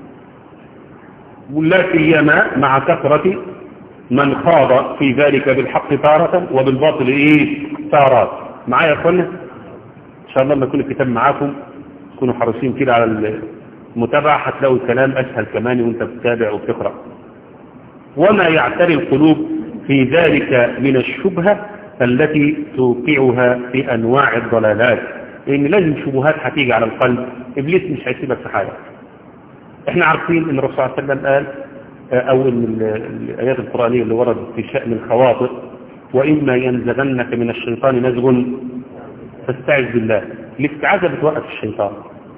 ولا سيما مع كثرة من خاض في ذلك بالحق تارة وبالباطل إيه تارات معايا يا أخوانا إن شاء الله لما يكون الكتاب معاكم تكونوا حريصين كده على المتابعة هتلاقوا الكلام أسهل كمان وانت بتتابع وبتقرأ وما يعتري القلوب في ذلك من الشبهة التي توقعها في أنواع الضلالات لأن لازم شبهات هتيجي على القلب إبليس مش هيسيبك في حالك احنا عارفين ان الرسول صلى الله عليه وسلم قال او ان الايات القرآنية اللي وردت في شأن الخواطر وإما ينزغنك من الشيطان نزغ فاستعذ بالله الاستعاذة بتوقف الشيطان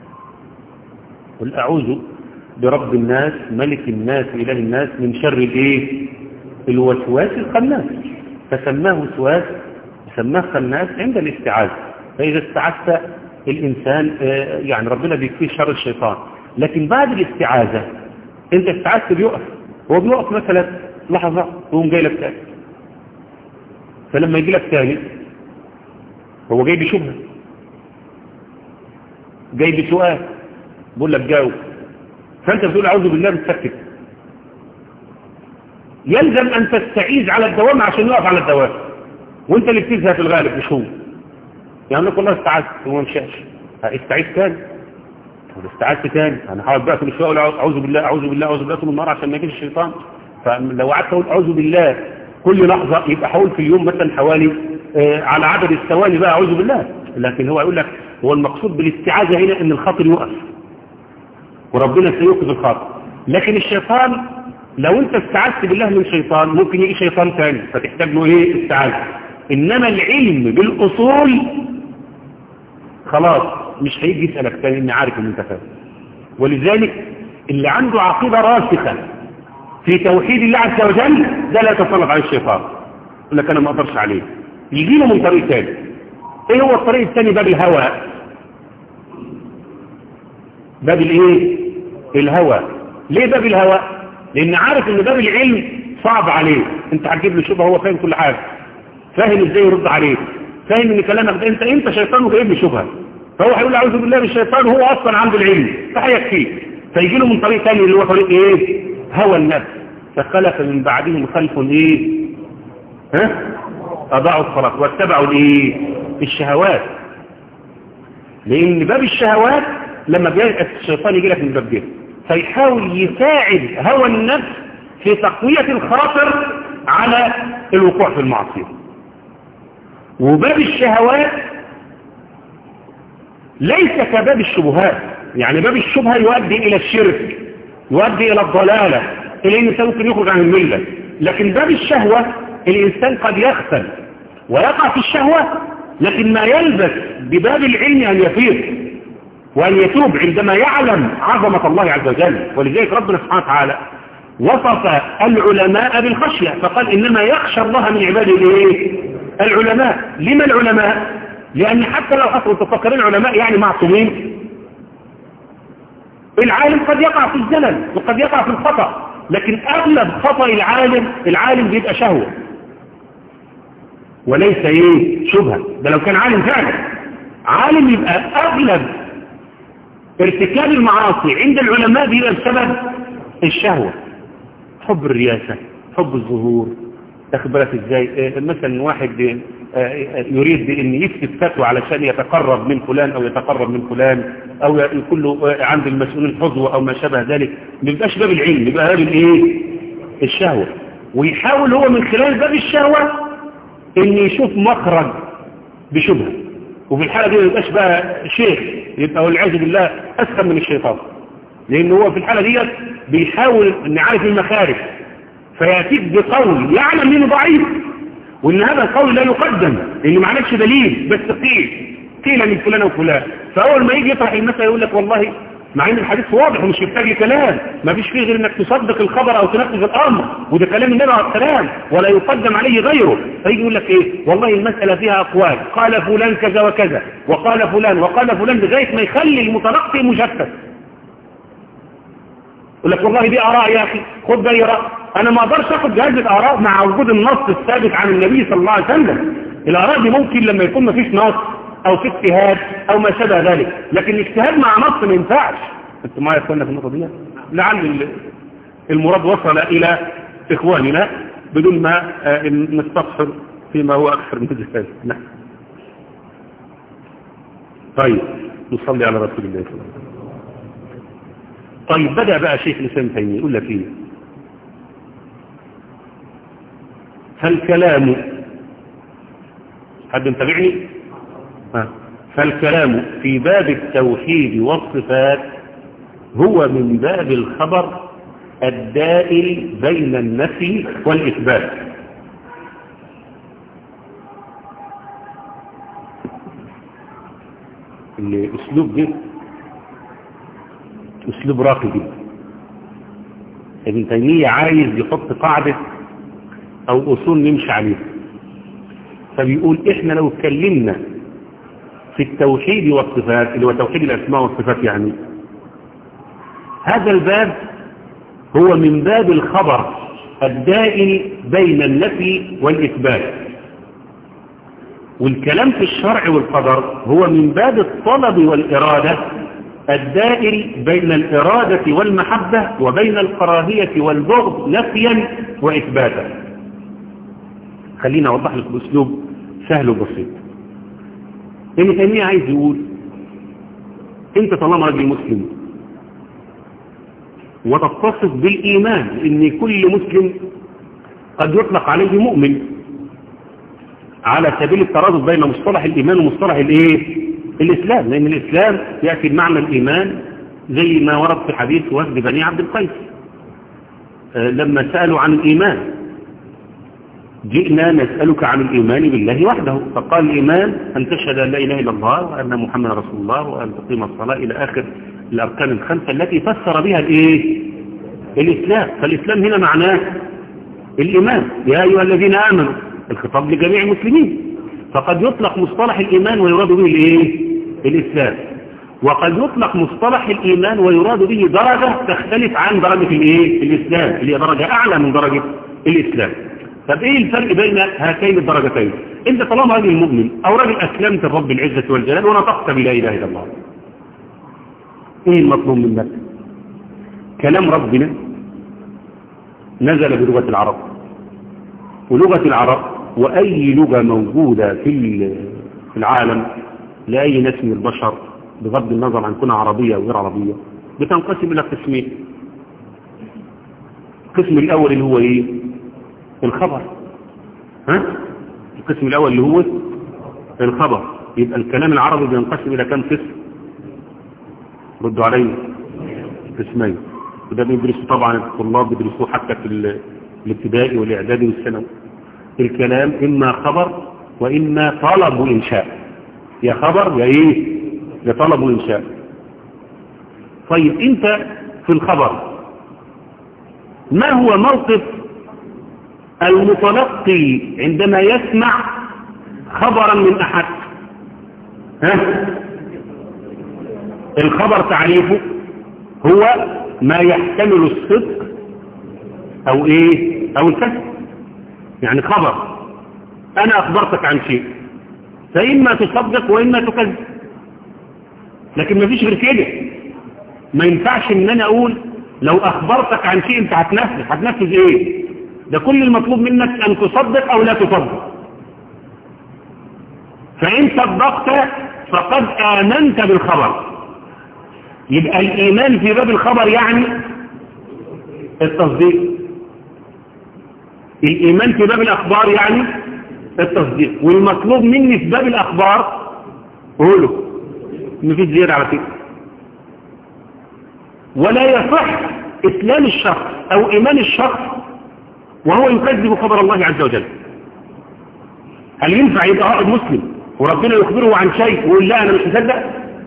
قل أعوذ برب الناس ملك الناس إله الناس من شر الايه الوسواس الخناس فسماه وسواس سماه خناس عند الاستعاذة فإذا استعذت الإنسان يعني ربنا بيكفيه شر الشيطان لكن بعد الاستعاذة انت استعاذت بيقف هو بيقف مثلا لحظة ويقوم جاي لك تاني فلما يجي لك تاني هو جاي بشبهة جاي بسؤال بقول لك جاوب فانت بتقول اعوذ بالله بتسكت يلزم ان تستعيذ على الدوام عشان يقف على الدوام وانت اللي بتزهق في الغالب مش هو يعني لك والله استعذت وما مشاش استعيذ تاني استعذت تاني انا هقعد بقى كل شويه اقول اعوذ بالله اعوذ بالله اعوذ بالله طول النهار عشان ما يجيش الشيطان فلو قعدت اقول اعوذ بالله كل لحظه يبقى حول في اليوم مثلا حوالي آه على عدد الثواني بقى اعوذ بالله لكن هو يقول لك هو المقصود بالاستعاذه هنا ان الخاطر يقف وربنا سيوقف الخاطر لكن الشيطان لو انت استعذت بالله من شيطان ممكن يجي شيطان ثاني فتحتاج له ايه استعاذه انما العلم بالاصول خلاص مش هيجي يسألك تاني اني عارف ان انت فاهم ولذلك اللي عنده عقيدة راسخة في توحيد الله عز وجل ده لا يتسلط عليه الشيطان يقول لك انا ما اقدرش عليه يجي له من طريق تاني ايه هو الطريق الثاني باب الهوى باب الايه الهوى ليه باب الهوى لان عارف ان باب العلم صعب عليه انت هتجيب له شبهه هو فاهم كل حاجه فاهم ازاي يرد عليك فاهم ان كلامك ده انت انت شيطان وجايب لي شبهه فهو هيقول اعوذ بالله من الشيطان وهو اصلا عنده العلم فهيكفيه فيجي له من طريق ثاني اللي هو طريق ايه هوى النفس فخلف من بعدهم خلف ايه ها اضاعوا الصلاه واتبعوا الايه الشهوات لان باب الشهوات لما بيأس الشيطان يجي لك من باب ده فيحاول يساعد هوى النفس في تقوية الخاطر على الوقوع في المعصية وباب الشهوات ليس كباب الشبهات يعني باب الشبهة يؤدي إلى الشرك يؤدي إلى الضلالة الإنسان ممكن يخرج عن الملة لكن باب الشهوة الإنسان قد يختل ويقع في الشهوة لكن ما يلبس بباب العلم أن يفيق وأن يتوب عندما يعلم عظمة الله عز وجل ولذلك ربنا سبحانه وتعالى وصف العلماء بالخشية فقال إنما يخشى الله من عباده الايه العلماء لما العلماء لأن حتى لو أصلا تفكرين العلماء يعني معصومين العالم قد يقع في الزلل وقد يقع في الخطأ لكن أغلب خطأ العالم العالم بيبقى شهوة وليس ايه شبهة ده لو كان عالم فعلا عالم يبقى أغلب ارتكاب المعاصي عند العلماء بيبقى بسبب الشهوة حب الرياسة حب الظهور تاخد بالك ازاي مثلا واحد يريد ان يثبت فتوى علشان يتقرب من فلان او يتقرب من فلان او يكون له عند المسؤولين حظوة او ما شابه ذلك ما بيبقاش باب العلم بيبقى باب الايه الشهوة ويحاول هو من خلال باب الشهوة ان يشوف مخرج بشبهه وفي الحالة دي ما يبقاش بقى شيخ يبقى والعياذ بالله اسخن من الشيطان لان هو في الحالة دي بيحاول ان عارف المخارج فيأتيك بقول يعلم انه ضعيف وان هذا القول لا يقدم لان ما عندكش دليل بس قيل قيل من فلان وفلان فاول ما يجي يطرح المسألة يقول لك والله مع ان الحديث واضح ومش محتاج لكلام ما فيش فيه غير انك تصدق الخبر او تنفذ الامر وده كلام النبي عليه السلام ولا يقدم عليه غيره فيجي يقول لك ايه والله المسألة فيها اقوال قال فلان كذا وكذا وقال فلان وقال فلان لغايه ما يخلي المتلقي مشتت يقول لك والله دي اراء يا اخي خد باي راي انا ما اقدرش اخد جهاز الاراء مع وجود النص الثابت عن النبي صلى الله عليه وسلم الاراء دي ممكن لما يكون ما فيش نص او في اجتهاد او ما شابه ذلك لكن الاجتهاد مع نص ما ينفعش انتوا معايا اخوانا في النقطه دي لعل المراد وصل الى اخواننا بدون ما نستفسر فيما هو اكثر من ذلك نعم طيب نصلي على رسول الله صلى الله عليه وسلم طيب بدأ بقى شيخ الإسلام تيمية يقول لك ايه فالكلام حد متابعني ها فالكلام في باب التوحيد والصفات هو من باب الخبر الدائر بين النفي والإثبات الأسلوب ده أسلوب راقي جدا ابن تيمية عايز يحط قاعدة أو أصول نمشي عليها فبيقول إحنا لو اتكلمنا في التوحيد والصفات اللي هو توحيد الأسماء والصفات يعني هذا الباب هو من باب الخبر الدائم بين النفي والإثبات والكلام في الشرع والقدر هو من باب الطلب والإرادة الدائر بين الإرادة والمحبة وبين الكراهية والبغض نفيا وإثباتا خلينا أوضح لك بأسلوب سهل وبسيط ابن تيمية عايز يقول انت طالما راجل مسلم وتتصف بالإيمان ان كل مسلم قد يطلق عليه مؤمن على سبيل الترادف بين مصطلح الإيمان ومصطلح الايه الإسلام لأن الإسلام يأتي بمعنى الإيمان زي ما ورد في حديث وفد بني عبد القيس أه لما سألوا عن الإيمان جئنا نسألك عن الإيمان بالله وحده فقال الإيمان أن تشهد أن لا إله إلا الله وأن محمد رسول الله وأن تقيم الصلاة إلى آخر الأركان الخمسة التي فسر بها الإيه؟ الإسلام فالإسلام هنا معناه الإيمان يا أيها الذين آمنوا الخطاب لجميع المسلمين فقد يطلق مصطلح الإيمان ويراد به الإيه؟ الإسلام وقد يطلق مصطلح الإيمان ويراد به درجة تختلف عن درجة الإيه؟ الإسلام اللي هي درجة أعلى من درجة الإسلام طب إيه الفرق بين هاتين الدرجتين أنت طالما راجل مؤمن أو راجل أسلمت الرب العزة والجلال ونطقت بلا إله إلا الله إيه المطلوب منك كلام ربنا نزل بلغة العرب ولغة العرب وأي لغة موجودة في في العالم لأي ناس من البشر بغض النظر عن كونها عربية أو غير عربية بتنقسم إلى قسمين القسم الأول اللي هو إيه الخبر ها القسم الأول اللي هو الخبر يبقى الكلام العربي بينقسم إلى كم قسم ردوا علي قسمين وده بيدرسوا طبعا الطلاب بيدرسوه حتى في الابتدائي والإعدادي والثانوي الكلام إما خبر وإما طلب وإنشاء يا خبر يا إيه يا طلب وإنشاء طيب أنت في الخبر ما هو موقف المتلقي عندما يسمع خبرا من أحد ها الخبر تعريفه هو ما يحتمل الصدق او ايه او الكذب يعني خبر انا اخبرتك عن شيء فاما تصدق واما تكذب لكن ما فيش غير كده ما ينفعش ان انا اقول لو اخبرتك عن شيء انت هتنفذ هتنفذ ايه ده كل المطلوب منك ان تصدق او لا تصدق فان صدقت فقد امنت بالخبر يبقى الايمان في باب الخبر يعني التصديق الايمان في باب الاخبار يعني التصديق والمطلوب مني في باب الاخبار قوله مفيش زيادة على فكرة ولا يصح اسلام الشخص او ايمان الشخص وهو يكذب خبر الله عز وجل هل ينفع يبقى واحد مسلم وربنا يخبره عن شيء ويقول لا انا مش مصدق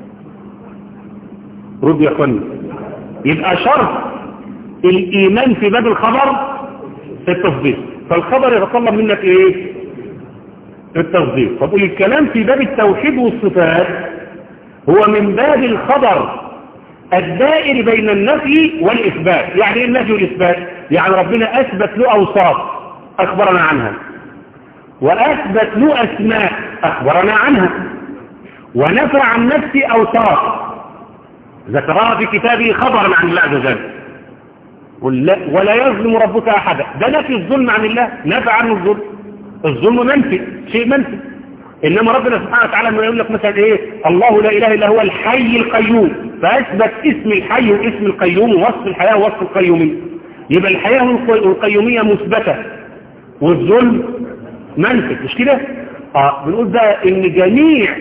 رد يا اخواني يبقى شرط الايمان في باب الخبر التصديق فالخبر يتطلب منك ايه التصديق فقول الكلام في باب التوحيد والصفات هو من باب الخبر الدائر بين النفي والإثبات يعني ايه النفي والإثبات يعني ربنا أثبت له أوصاف أخبرنا عنها وأثبت له أسماء أخبرنا عنها ونفى عن نفسه أوصاف ذكرها في كتابه خبرا عن الله عز وجل ولا يظلم ربك أحدا ده نفي الظلم عن الله نفى عنه الظلم الظلم منفي شيء منفي إنما ربنا سبحانه وتعالى لما يقول لك مثلا إيه الله لا إله إلا هو الحي القيوم فأثبت اسم الحي واسم القيوم ووصف الحياة ووصف القيومية يبقى الحياة والقيومية مثبتة والظلم منفي مش كده؟ آه بنقول ده إن جميع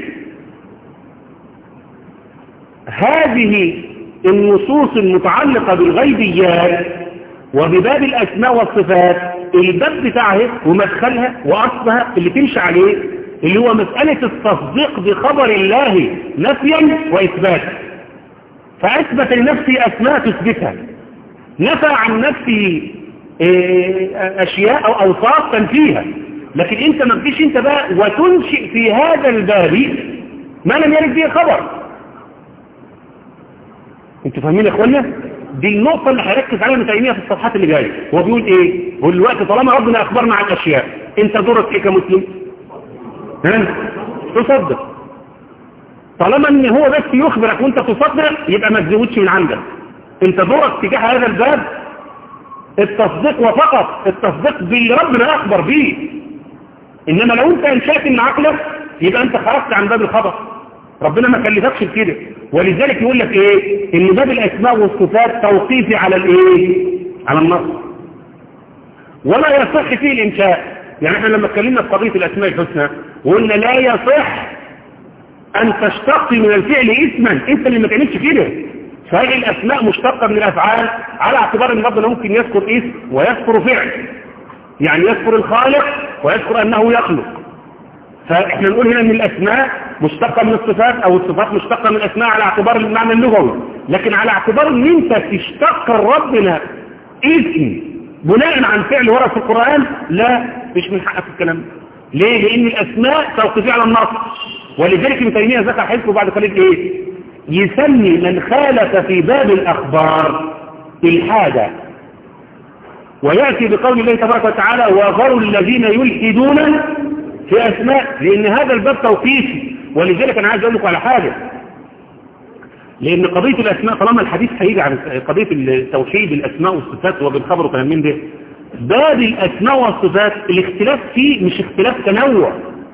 هذه النصوص المتعلقة بالغيبيات وبباب الأسماء والصفات الباب بتاعها ومدخلها وأصلها اللي تمشي عليه اللي هو مسألة التصديق بخبر الله نفيا وإثباتا فأثبت لنفسه أسماء تثبتها نفى عن نفسه أشياء أو أوصاف تنفيها لكن أنت ما تجيش أنت بقى وتنشئ في هذا الباب ما لم يرد به خبر انتوا فاهمين يا اخوانا دي النقطة اللي هركز عليها ابن تيمية في الصفحات اللي جاية هو بيقول ايه هو دلوقتي طالما ربنا اخبرنا عن اشياء انت دورك ايه كمسلم ها تصدق طالما ان هو بس يخبرك وانت تصدق يبقى ما تزودش من عندك انت دورك تجاه هذا الباب التصديق وفقط التصديق باللي ربنا اخبر بيه انما لو انت انشأت من عقلك يبقى انت خرجت عن باب الخبر ربنا ما كلفكش بكده ولذلك يقول لك ايه ان باب الاسماء والصفات توقيفي على الايه على النص ولا يصح فيه الانشاء يعني احنا لما اتكلمنا في قضيه الاسماء الحسنى وقلنا لا يصح ان تشتق من الفعل اسما انت اللي ما كانتش كده صحيح الاسماء مشتقه من الافعال على اعتبار ان ربنا ممكن يذكر اسم ويذكر فعل يعني يذكر الخالق ويذكر انه يخلق فاحنا نقول هنا ان الاسماء مشتقة من الصفات او الصفات مشتقة من الاسماء على اعتبار المعنى اللغوي لكن على اعتبار ان انت تشتق ربنا اسم بناء عن فعل ورد في القرآن لا مش من حقك الكلام ليه لان الاسماء توقفية على النص ولذلك ابن تيمية ذكر حيثه بعد قليل ايه يسمي من خالف في باب الاخبار الحاجة ويأتي بقول الله تبارك وتعالى وذروا الذين يلحدون في أسماء لأن هذا الباب توقيفي ولذلك أنا عايز أقول لكم على حاجة لأن قضية الأسماء طالما الحديث هيجي عن قضية التوحيد الأسماء والصفات وبالخبر وكلام من ده باب الأسماء والصفات الاختلاف فيه مش اختلاف تنوع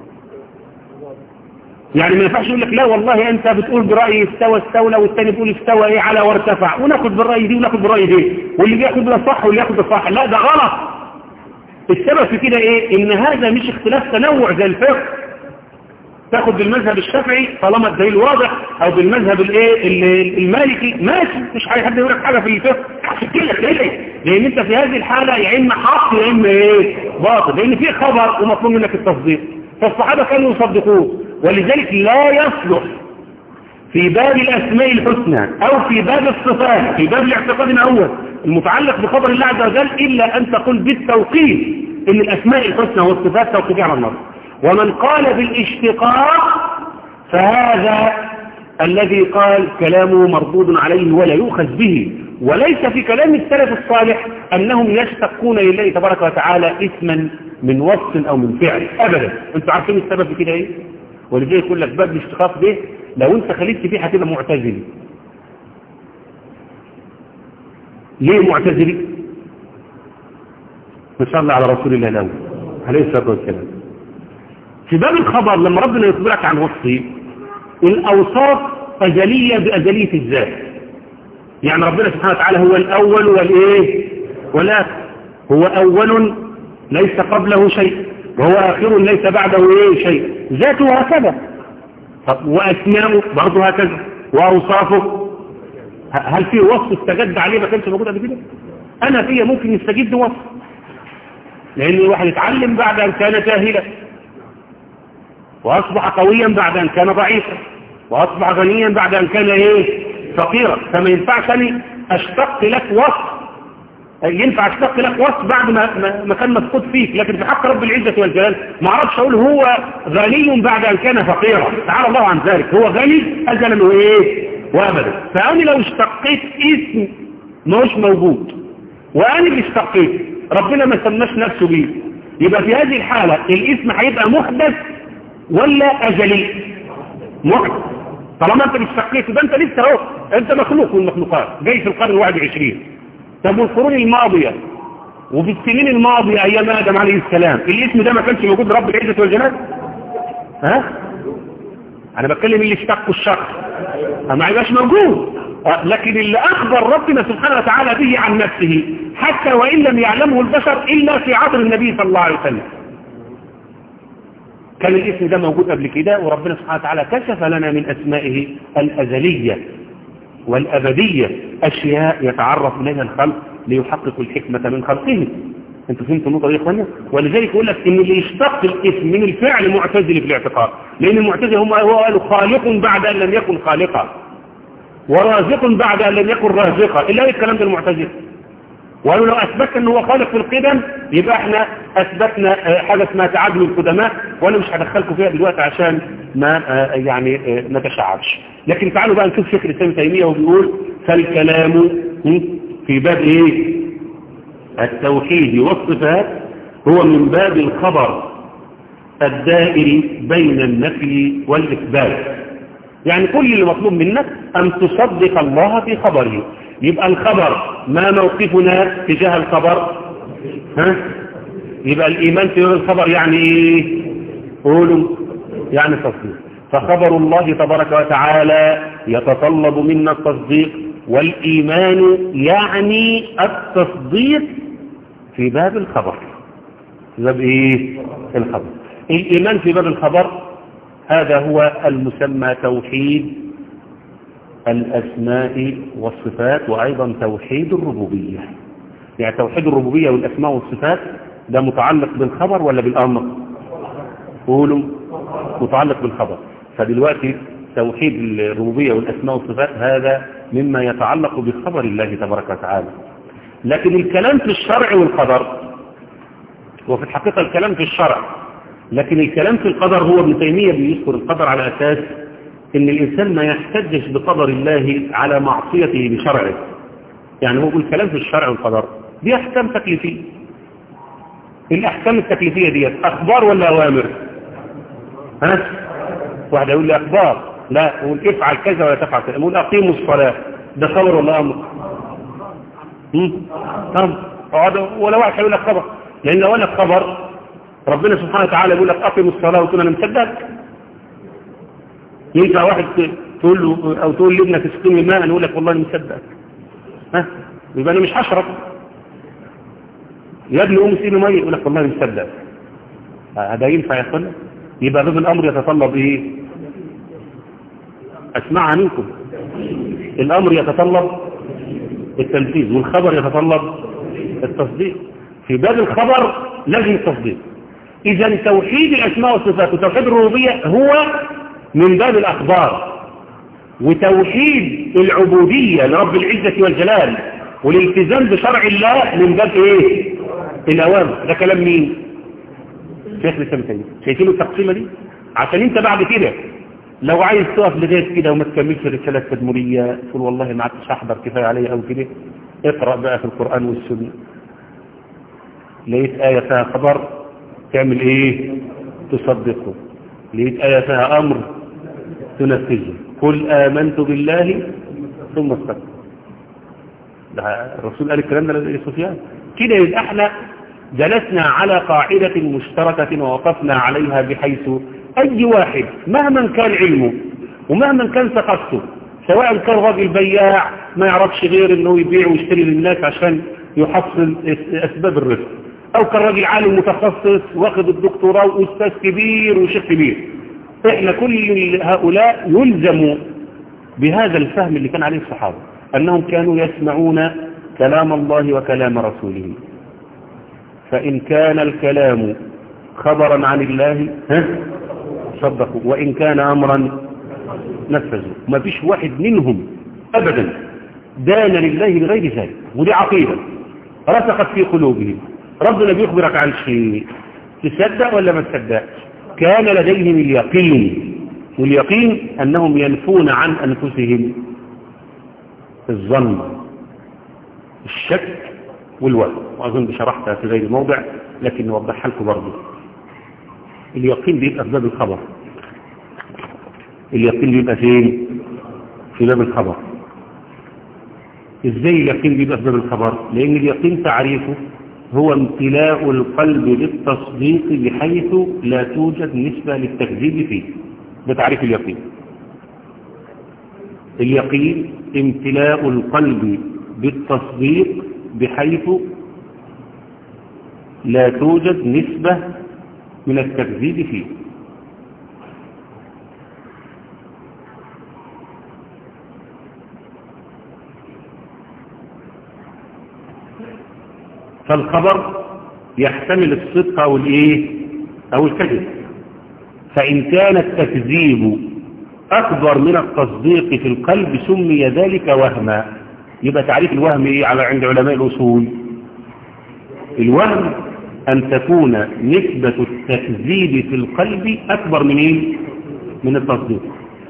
يعني ما ينفعش يقول لك لا والله أنت بتقول برأي استوى استولى والتاني بيقول استوى ايه على وارتفع وناخد بالرأي دي وناخد بالرأي دي واللي بياخد ده صح واللي ياخد ده صح لا ده غلط السبب في كده ايه ان هذا مش اختلاف تنوع زي الفقه تاخد بالمذهب الشافعي طالما الدليل واضح او بالمذهب الايه المالكي ماشي مش حاجه حد يقول لك حاجه في الفقه كده ليه لان انت في هذه الحاله يا اما حق يا اما ايه باطل لان في خبر ومطلوب منك التصديق فالصحابه كانوا يصدقوه ولذلك لا يصلح في باب الاسماء الحسنى او في باب الصفات في باب الاعتقاد الاول المتعلق بخبر الله عز وجل إلا أن تقول بالتوقيف إن الأسماء الحسنى والصفات توقيفية على النص ومن قال بالاشتقاق فهذا الذي قال كلامه مردود عليه ولا يؤخذ به وليس في كلام السلف الصالح أنهم يشتقون لله تبارك وتعالى اسما من وصف أو من فعل أبدا أنتوا عارفين السبب في كده إيه ولذلك يقول لك باب الاشتقاق ده لو أنت خليت فيه هتبقى معتزلي ليه معتزلي ما شاء الله على رسول الله الأول عليه الصلاة والسلام في باب الخبر لما ربنا يخبرك عن وصفه الأوصاف أزلية بأزلية الذات يعني ربنا سبحانه وتعالى هو الأول والإيه والآخر هو أول ليس قبله شيء وهو آخر ليس بعده إيه شيء ذاته هكذا وأسماؤه برضه هكذا وأوصافه هل في وصف استجد عليه ما كانش موجود قبل كده أنا فيه ممكن يستجد وصف لأن الواحد يتعلم بعد أن كان جاهلا وأصبح قويا بعد أن كان ضعيفا وأصبح غنيا بعد أن كان إيه فقيرا فما ينفعش أني أشتق لك وصف ينفع أشتق لك وصف بعد ما, ما كان مفقود فيك لكن في حق رب العزة والجلال ما أعرفش أقول هو غني بعد أن كان فقيرا تعالى الله عن ذلك هو غني أجلا وإيه وأبدا فأنا لو اشتقيت اسم مش موجود وأنا اللي اشتقيت ربنا ما سماش نفسه بيه يبقى في هذه الحالة الاسم هيبقى محدث ولا أزلي محدث طالما انت اشتقيت يبقى انت لسه اهو انت مخلوق من المخلوقات جاي في القرن الواحد وعشرين طب والقرون الماضية وفي السنين الماضية ايام ادم عليه السلام الاسم ده ما كانش موجود رب العزة والجلال ها انا بتكلم اللي اشتقوا الشخص ما يبقاش موجود لكن اللي اخبر ربنا سبحانه وتعالى به عن نفسه حتى وان لم يعلمه البشر الا في عصر النبي صلى الله عليه وسلم كان الاسم ده موجود قبل كده وربنا سبحانه وتعالى كشف لنا من أسمائه الأزلية والأبدية أشياء يتعرف إليها الخلق ليحققوا الحكمة من خلقه انتوا فهمتوا النقطة دي يا اخوانا ولذلك يقول لك ان اللي يشتق الاسم من الفعل معتزل في الاعتقاد لان المعتزل هم هو قالوا خالق بعد ان لم يكن خالقا ورازق بعد ان لم يكن رازقا الا الكلام ده المعتزل وقالوا لو أثبتنا أنه هو خالق في القدم يبقى احنا أثبتنا حاجة اسمها تعادل القدماء وأنا مش هدخلكم فيها دلوقتي عشان ما يعني نتشعبش لكن تعالوا بقى نشوف شيخ الإسلام تيمية وبيقول فالكلام في باب إيه التوحيد والصفات هو من باب الخبر الدائر بين النفي والإثبات يعني كل اللي مطلوب منك أن تصدق الله في خبره يبقى الخبر ما موقفنا تجاه الخبر ها يبقى الإيمان في الخبر يعني ايه قولوا يعني تصديق فخبر الله تبارك وتعالى يتطلب منا التصديق والإيمان يعني التصديق في باب الخبر في باب ايه الخبر الإيمان في باب الخبر هذا هو المسمى توحيد الأسماء والصفات وأيضا توحيد الربوبية يعني توحيد الربوبية والأسماء والصفات ده متعلق بالخبر ولا بالأمر قولوا متعلق بالخبر فدلوقتي توحيد الربوبية والأسماء والصفات هذا مما يتعلق بخبر الله تبارك وتعالى لكن الكلام في الشرع والقدر وفي الحقيقة الكلام في الشرع لكن الكلام في القدر هو ابن تيمية بيذكر القدر على أساس ان الانسان ما يحتجش بقدر الله على معصيته بشرعه يعني هو يقول كلام في الشرع والقدر دي احكام تكليفية الاحكام التكليفية دي اخبار ولا اوامر ها واحد يقول لي اخبار لا يقول افعل كذا ولا تفعل كذا يقول اقيموا الصلاة ده خبر ولا امر امر ولا واحد يقول لك خبر لان لو لك خبر ربنا سبحانه وتعالى يقول لك اقيم الصلاة وتقول انا مصدقك ينفع واحد تقول له او تقول لابنك اسقيني ماء يقول لك والله انا مصدقك ها يبقى انا مش هشرب يا ابني قوم اسقيني ميه يقول لك والله انا مصدقك هذا ينفع يا اخوانا يبقى باب الامر يتطلب ايه اسمعها منكم الامر يتطلب التنفيذ والخبر يتطلب التصديق في باب الخبر لازم التصديق اذا توحيد الاسماء والصفات وتوحيد الربوبيه هو من باب الأخبار وتوحيد العبودية لرب العزة والجلال والالتزام بشرع الله من باب ايه الأوامر ده كلام مين شيخ الإسلام تاني شايفين التقسيمة دي عشان انت بعد كده لو عايز تقف لغايه كده وما تكملش الرساله التدمريه تقول والله ما عدتش احضر كفايه عليا او كده اقرا بقى في القران والسنه لقيت ايه فيها خبر تعمل ايه تصدقه لقيت ايه فيها امر تنفذه قل امنت بالله ثم استقم ده الرسول قال الكلام ده لسفيان كده يبقى احنا جلسنا على قاعدة مشتركة ووقفنا عليها بحيث أي واحد مهما كان علمه ومهما كان ثقافته سواء كان راجل بياع ما يعرفش غير انه يبيع ويشتري للناس عشان يحصل اسباب الرزق او كان راجل عالم متخصص واخد الدكتوراه واستاذ كبير وشيخ كبير احنا كل هؤلاء يلزموا بهذا الفهم اللي كان عليه الصحابة انهم كانوا يسمعون كلام الله وكلام رسوله فإن كان الكلام خبرا عن الله ها صدقوا وإن كان أمرا نفذوا ما فيش واحد منهم أبدا دان لله بغير ذلك ودي عقيدة رسخت في قلوبهم ربنا بيخبرك عن شيء تصدق ولا ما تصدقش كان لديهم اليقين واليقين أنهم ينفون عن أنفسهم الظن الشك والوهم وأظن شرحتها في غير موضع لكن نوضحها لكم برضه اليقين بيبقى في باب الخبر اليقين بيبقى فين في باب الخبر ازاي اليقين بيبقى في باب الخبر لان اليقين تعريفه هو امتلاء القلب للتصديق بحيث لا توجد نسبة للتكذيب فيه ده تعريف اليقين اليقين امتلاء القلب بالتصديق بحيث لا توجد نسبة من التكذيب فيه فالخبر يحتمل الصدق أو الإيه أو الكذب فإن كان التكذيب أكبر من التصديق في القلب سمي ذلك وهما يبقى تعريف الوهم إيه على عند علماء الأصول الوهم أن تكون نسبة التكذيب في القلب أكبر من إيه؟ من التصديق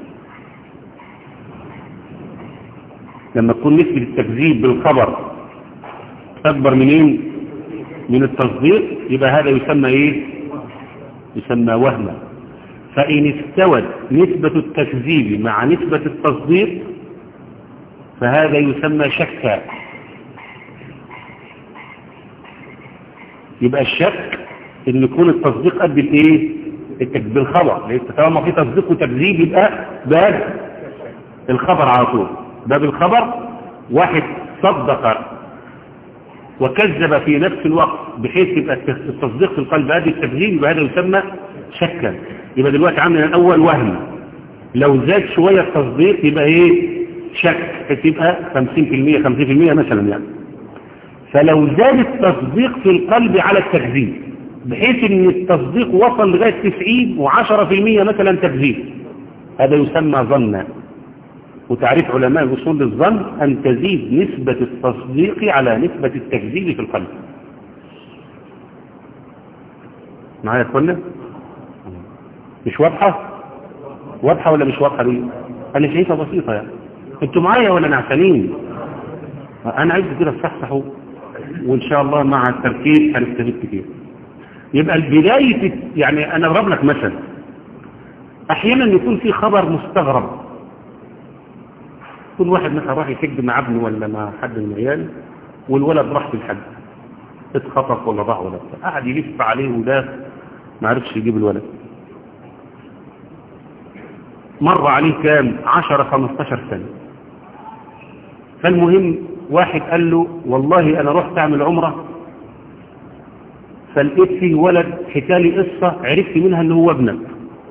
لما تكون نسبة التكذيب بالخبر أكبر من إيه؟ من التصديق يبقى هذا يسمى إيه يسمى وهما فإن استوت نسبة التكذيب مع نسبة التصديق فهذا يسمى شكا يبقى الشك ان يكون التصديق قد الايه بالخبر لان طالما في تصديق وتكذيب يبقى باب الخبر على طول باب الخبر واحد صدق وكذب في نفس الوقت بحيث يبقى التصديق في القلب هذه التكذيب يبقى هذا يسمى شكا يبقى دلوقتي عندنا الاول وهم لو زاد شويه التصديق يبقى ايه شك تبقى 50% 50% مثلا يعني فلو زاد التصديق في القلب على التكذيب بحيث ان التصديق وصل لغاية 90 و10% مثلا تكذيب هذا يسمى ظنا وتعريف علماء الوصول للظن أن تزيد نسبة التصديق على نسبة التكذيب في القلب معايا يا اخوانا مش واضحة واضحة ولا مش واضحة دي انا شايفها بسيطة يعني انتوا معايا ولا نعسانين انا عايز كده تصحصحوا وان شاء الله مع التركيز هنستفيد كتير يبقى البداية يعني انا اضرب لك مثل احيانا يكون في خبر مستغرب يكون واحد مثلا راح يحج مع ابنه ولا مع حد من عياله والولد راح في الحج اتخطف ولا ضاع ولا بتاع قعد يلف عليه وده ما عرفش يجيب الولد مر عليه كام 10 15 سنه فالمهم واحد قال له والله انا رحت اعمل عمره فلقيت فيه ولد حكى لي قصه عرفت منها ان هو ابنك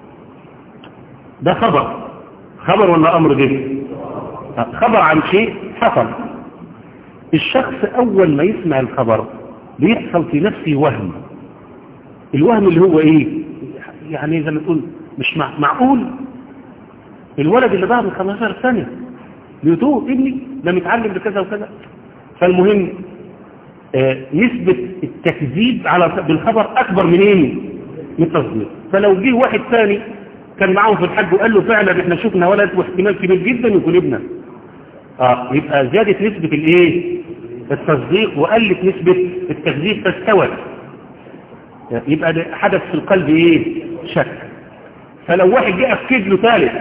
ده خبر خبر ولا امر ده خبر عن شيء حصل الشخص اول ما يسمع الخبر بيحصل في نفسه وهم الوهم اللي هو ايه يعني زي ما تقول مش مع... معقول الولد اللي بعد 15 سنه بيتوه ابني ده متعلم بكذا وكذا فالمهم آه نسبة التكذيب على بالخبر أكبر من ايه من التصديق فلو جه واحد ثاني كان معاهم في الحج وقال له فعلا احنا شفنا ولد واحتمال كبير جدا يكون ابنك اه يبقى زادت نسبة الايه التصديق وقلت نسبة التكذيب فاستوت يبقى ده حدث في القلب ايه شك فلو واحد جه اكد له ثالث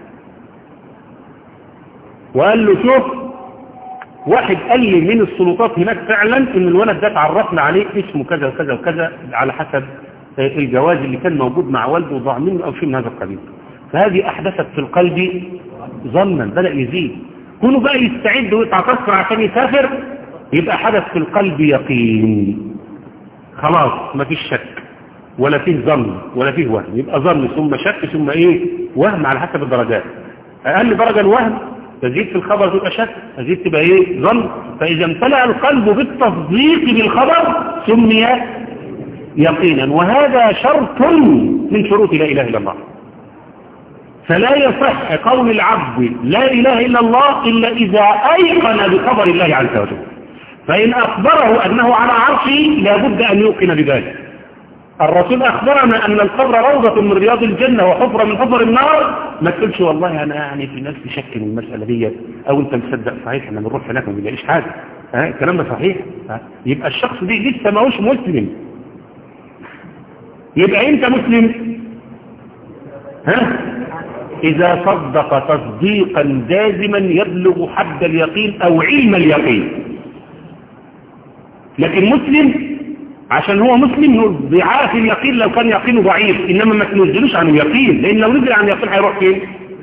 وقال له شوف واحد قال لي من السلطات هناك فعلا ان الولد ده اتعرفنا عليه اسمه كذا وكذا وكذا على حسب الجواز اللي كان موجود مع والده وضاع منه او شيء من هذا القبيل فهذه احدثت في القلب ظنا بدأ يزيد كونه بقى يستعد ويتعتصر عشان يسافر يبقى حدث في القلب يقين خلاص ما فيش شك ولا فيه ظن ولا فيه وهم يبقى ظن ثم شك ثم ايه وهم على حسب الدرجات اقل درجة الوهم تزيد في الخبر تبقى شك تزيد تبقى ايه ظن فاذا امتلأ القلب بالتصديق بالخبر سمي يقينا وهذا شرط من شروط لا اله الا الله فلا يصح قول العبد لا اله الا الله الا اذا ايقن بخبر الله عز وجل فإن أخبره أنه على عرشه لابد أن يوقن بذلك الرسول أخبرنا أن القبر روضة من رياض الجنة وحفرة من حفر النار ما تقولش والله أنا يعني في نفسي شك من المسألة دي أو أنت مصدق صحيح أنا بنروح هناك ما بنلاقيش حاجة ها الكلام ده صحيح ها؟ يبقى الشخص دي لسه ما هوش مسلم يبقى أنت مسلم ها إذا صدق تصديقا جازما يبلغ حد اليقين أو علم اليقين لكن مسلم عشان هو مسلم ضعاف اليقين لو كان يقينه ضعيف إنما ما تنزلوش عن اليقين لأن لو نزل عن اليقين هيروح فين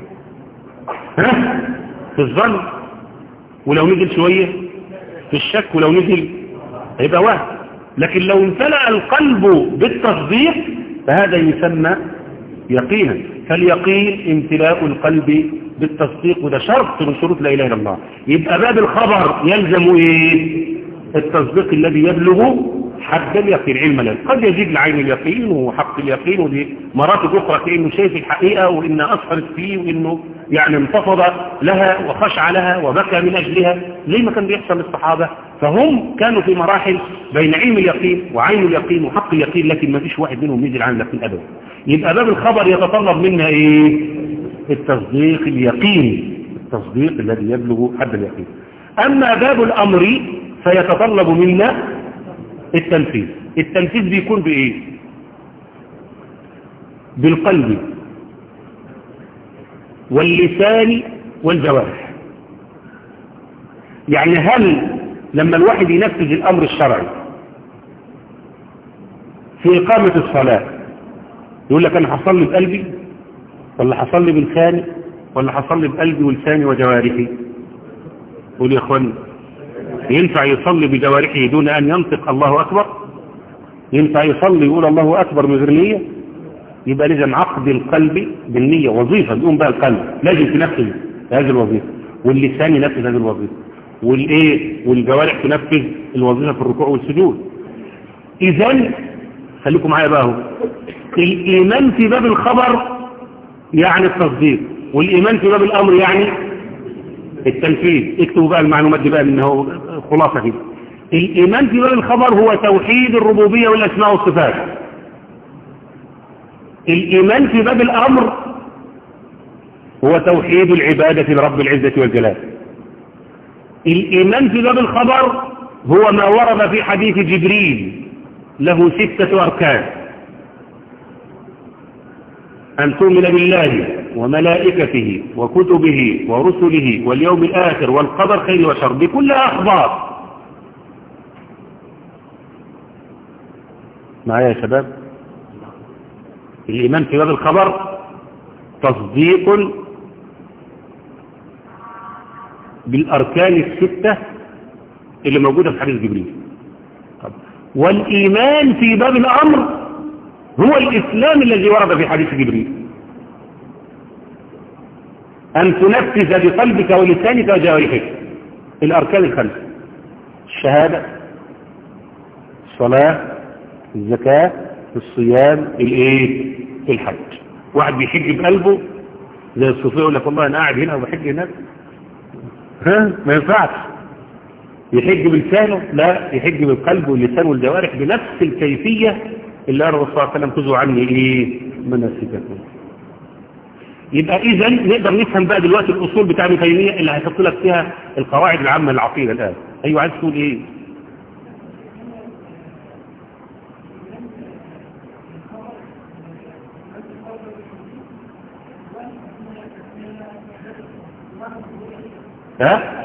ها في الظن ولو نزل شوية في الشك ولو نزل هيبقى وهم لكن لو امتلأ القلب بالتصديق فهذا يسمى يقينا فاليقين امتلاء القلب بالتصديق وده شرط من شروط لا إله إلا الله يبقى باب الخبر يلزم إيه التصديق الذي يبلغ حد اليقين علم اليقين قد يزيد لعين اليقين وحق اليقين ودي مراتب أخرى كأنه شايف الحقيقة وإنها أصفرت فيه وإنه يعني انتفض لها وخشع لها وبكى من أجلها زي ما كان بيحصل للصحابة فهم كانوا في مراحل بين علم اليقين وعين اليقين وحق اليقين لكن ما فيش واحد منهم يزيد عن اليقين أبدا يبقى باب الخبر يتطلب منا إيه التصديق اليقين التصديق الذي يبلغ حد اليقين أما باب الأمر فيتطلب منا التنفيذ التنفيذ بيكون بإيه بالقلب واللسان والجوارح يعني هل لما الواحد ينفذ الأمر الشرعي في إقامة الصلاة يقول لك أنا هصلي بقلبي ولا هصلي بلساني ولا هصلي بقلبي ولساني وجوارحي قول يا اخواني ينفع يصلي بجوارحه دون أن ينطق الله أكبر ينفع يصلي يقول الله أكبر من غير نية يبقى لازم عقد القلب بالنية وظيفة يقوم بها القلب لازم تنفذ هذه الوظيفة واللسان ينفذ هذه الوظيفة والايه والجوارح تنفذ الوظيفة في الركوع والسجود اذا خليكم معايا بقى اهو الايمان في باب الخبر يعني التصديق والايمان في باب الامر يعني التنفيذ اكتبوا بقى المعلومات دي بقى انه خلاصة كده الايمان في باب الخبر هو توحيد الربوبية والاسماء والصفات الايمان في باب الامر هو توحيد العبادة لرب العزة والجلال الإيمان في باب الخبر هو ما ورد في حديث جبريل له ستة أركان أن تؤمن بالله وملائكته وكتبه ورسله واليوم الآخر والقدر خير وشر بكل أخبار معايا يا شباب الإيمان في باب الخبر تصديق بالأركان الستة اللي موجودة في حديث جبريل والإيمان في باب الأمر هو الإسلام الذي ورد في حديث جبريل أن تنفذ بقلبك ولسانك وجوارحك الأركان الخمسة الشهادة الصلاة الزكاة الصيام الايه الحج واحد بيحج بقلبه زي الصوفيه يقول لك والله انا قاعد هنا وبحج هناك ها ما ينفعش يحج بلسانه لا يحج بالقلب واللسان والجوارح بنفس الكيفية اللي قال الرسول صلى الله عليه وسلم خذوا عني ايه مناسككم يبقى اذا نقدر نفهم بقى دلوقتي الاصول بتاع ابن تيميه اللي هيحط لك فيها القواعد العامه للعقيده الان ايوه عايز تقول ايه ها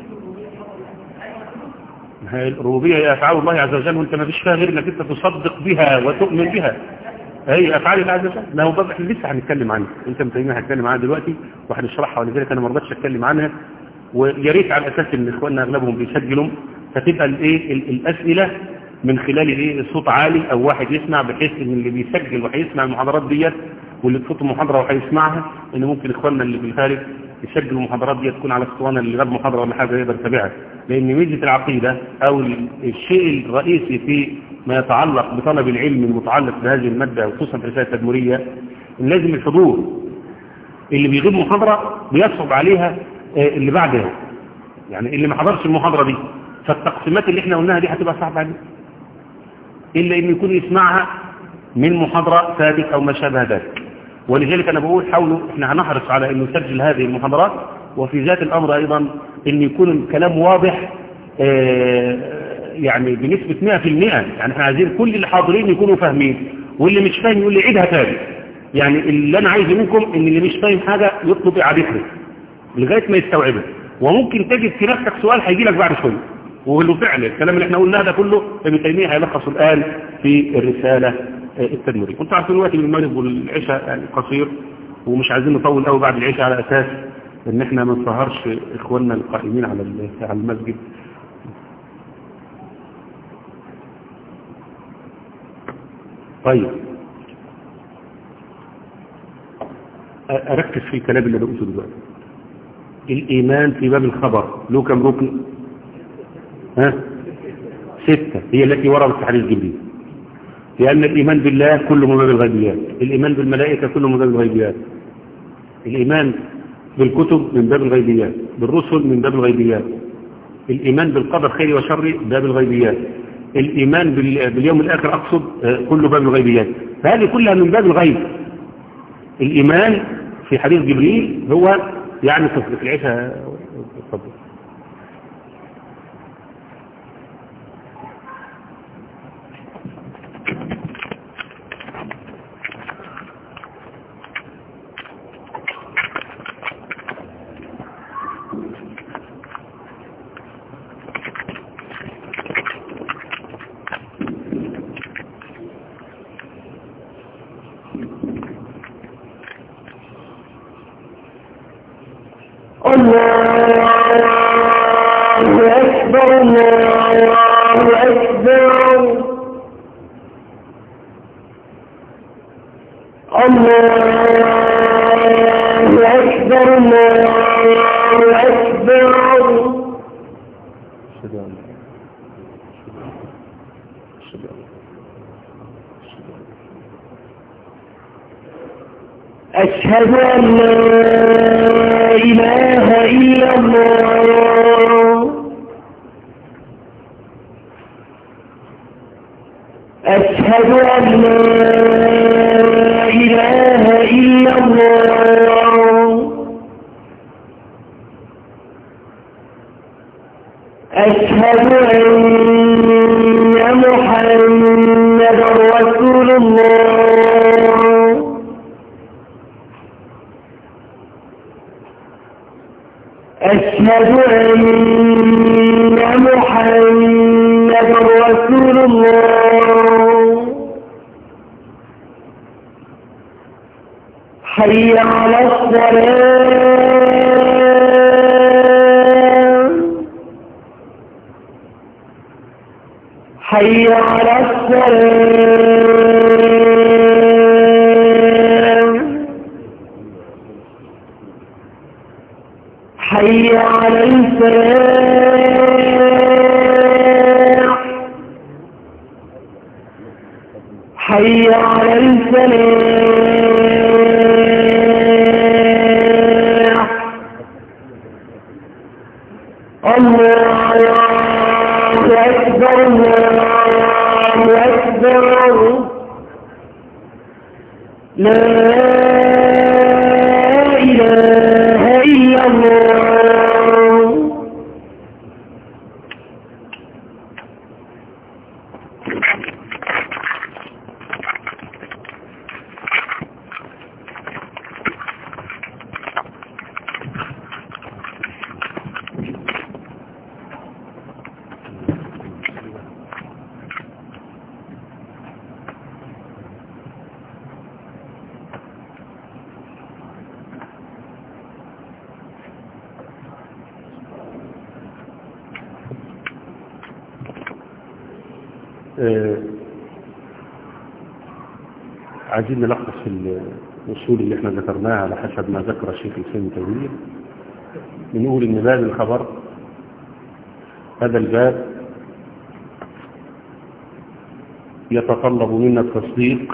الربوبيه هي افعال الله عز وجل وانت ما فيش فيها غير انك انت تصدق بها وتؤمن بها هي افعال الله عز وجل ما هو بقى احنا لسه هنتكلم عنها انت متيمين هنتكلم عنها دلوقتي وهنشرحها ولذلك انا ما رضيتش اتكلم عنها ويا ريت على اساس ان اخواننا اغلبهم بيسجلوا فتبقى الايه الاسئله من خلال ايه الصوت عالي او واحد يسمع بحيث ان اللي بيسجل وهيسمع المحاضرات ديت واللي تفوت المحاضره وهيسمعها ان ممكن اخواننا اللي في الخارج يسجلوا المحاضرات دي تكون على اسطوانه اللي غاب محاضره ولا حاجه يقدر يتابعها لان ميزه العقيده او الشيء الرئيسي في ما يتعلق بطلب العلم المتعلق بهذه الماده وخصوصا في الرساله التدمريه ان لازم الحضور اللي بيغيب محاضره بيصعب عليها اللي بعدها يعني اللي ما حضرش المحاضره دي فالتقسيمات اللي احنا قلناها دي هتبقى صعبه عليه الا ان يكون يسمعها من محاضره فاتت او ما شابه ذلك ولذلك أنا بقول حاولوا احنا هنحرص على أن نسجل هذه المحاضرات وفي ذات الأمر أيضا أن يكون الكلام واضح يعني بنسبة 100% يعني احنا عايزين كل اللي حاضرين يكونوا فاهمين واللي مش فاهم يقول لي عيدها تاني يعني اللي أنا عايزه منكم أن اللي مش فاهم حاجة يطلب إعادتها لغاية ما يستوعبها وممكن تجد في نفسك سؤال هيجي لك بعد شوية وهو فعلا الكلام اللي احنا قلناه ده كله ابن تيمية هيلخص الآن في الرسالة التدمري كنت عارفين الوقت من المغرب والعشاء يعني قصير ومش عايزين نطول قوي بعد العشاء على اساس ان احنا ما نسهرش اخواننا القائمين على على المسجد طيب اركز في الكلام اللي بقوله دلوقتي الايمان في باب الخبر له كم ركن ها ستة هي التي وردت في حديث جبريل لأن الإيمان بالله كله من باب الغيبيات الإيمان بالملائكة كله من باب الغيبيات الإيمان بالكتب من باب الغيبيات بالرسل من باب الغيبيات الإيمان بالقدر خير وشر باب الغيبيات الإيمان باليوم الآخر أقصد كله باب الغيبيات فهذه كلها من باب الغيب الإيمان في حديث جبريل هو يعني تصدق العيشة تفضل أشهد أن لا إله إلا الله أشهد أن لا إله إلا الله أشهد أن محمد رسول الله أشهد أن محمد رسول الله حي على الصلاة حي على الصلاة حي على الفلاح حي على الفلاح الله أكبر الله أكبر لا آه عايزين نلخص في الأصول اللي احنا ذكرناها على حسب ما ذكر الشيخ الإسلام تيمية بنقول إن باب الخبر هذا الباب يتطلب منا التصديق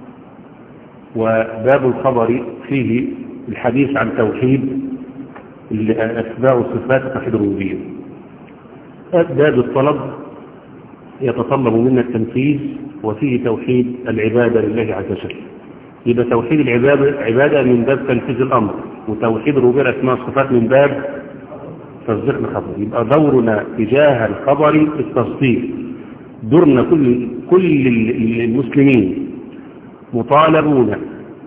وباب الخبر فيه الحديث عن توحيد الأسماء والصفات توحيد الربوبية باب الطلب يتطلب منا التنفيذ وفيه توحيد العبادة لله عز وجل يبقى توحيد العبادة عبادة من باب تنفيذ الأمر وتوحيد الربوبية الأسماء والصفات من باب تصديق الخبر يبقى دورنا تجاه الخبر التصديق دورنا كل كل المسلمين مطالبون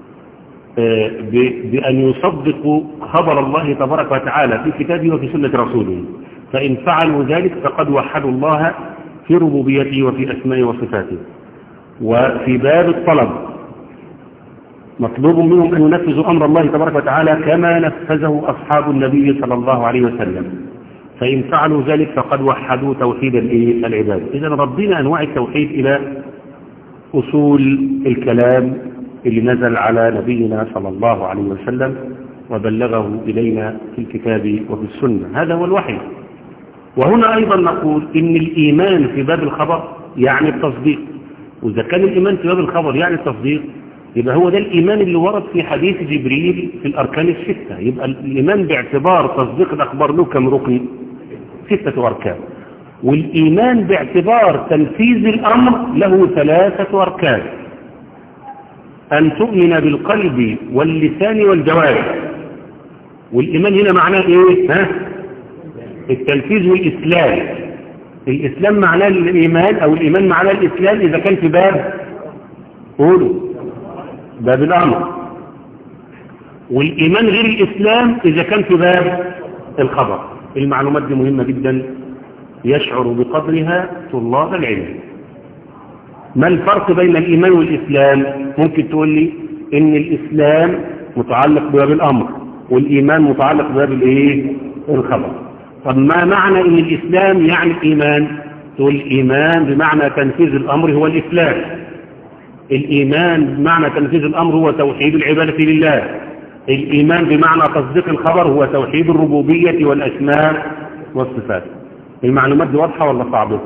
بأن يصدقوا خبر الله تبارك وتعالى في كتابه وفي سنة رسوله فإن فعلوا ذلك فقد وحدوا الله في ربوبيته وفي أسمائه وصفاته وفي باب الطلب مطلوب منهم أن ينفذوا أمر الله تبارك وتعالى كما نفذه أصحاب النبي صلى الله عليه وسلم فإن فعلوا ذلك فقد وحدوا توحيد العباد إذا ردينا أنواع التوحيد إلى أصول الكلام اللي نزل على نبينا صلى الله عليه وسلم وبلغه إلينا في الكتاب وفي السنة هذا هو الوحي وهنا أيضا نقول إن الإيمان في باب الخبر يعني التصديق وإذا كان الإيمان في باب الخبر يعني التصديق يبقى هو ده الإيمان اللي ورد في حديث جبريل في الأركان الستة يبقى الإيمان باعتبار تصديق الأخبار له كم ركن ستة أركان والإيمان باعتبار تنفيذ الأمر له ثلاثة أركان أن تؤمن بالقلب واللسان والجوارح والإيمان هنا معناه إيه ها؟ التنفيذ والإسلام الإسلام معناه الإيمان أو الإيمان معناه الإسلام إذا كان في باب قولوا باب الأمر والإيمان غير الإسلام إذا كان في باب الخبر المعلومات دي مهمة جدا يشعر بقدرها طلاب العلم ما الفرق بين الإيمان والإسلام ممكن تقول لي إن الإسلام متعلق بباب الأمر والإيمان متعلق بباب الإيه الخبر طب ما معنى إن الإسلام يعني الإيمان تقول الإيمان بمعنى تنفيذ الأمر هو الإسلام الإيمان بمعنى تنفيذ الأمر هو توحيد العبادة لله الإيمان بمعنى تصديق الخبر هو توحيد الربوبية والأسماء والصفات المعلومات دي واضحة ولا صعبة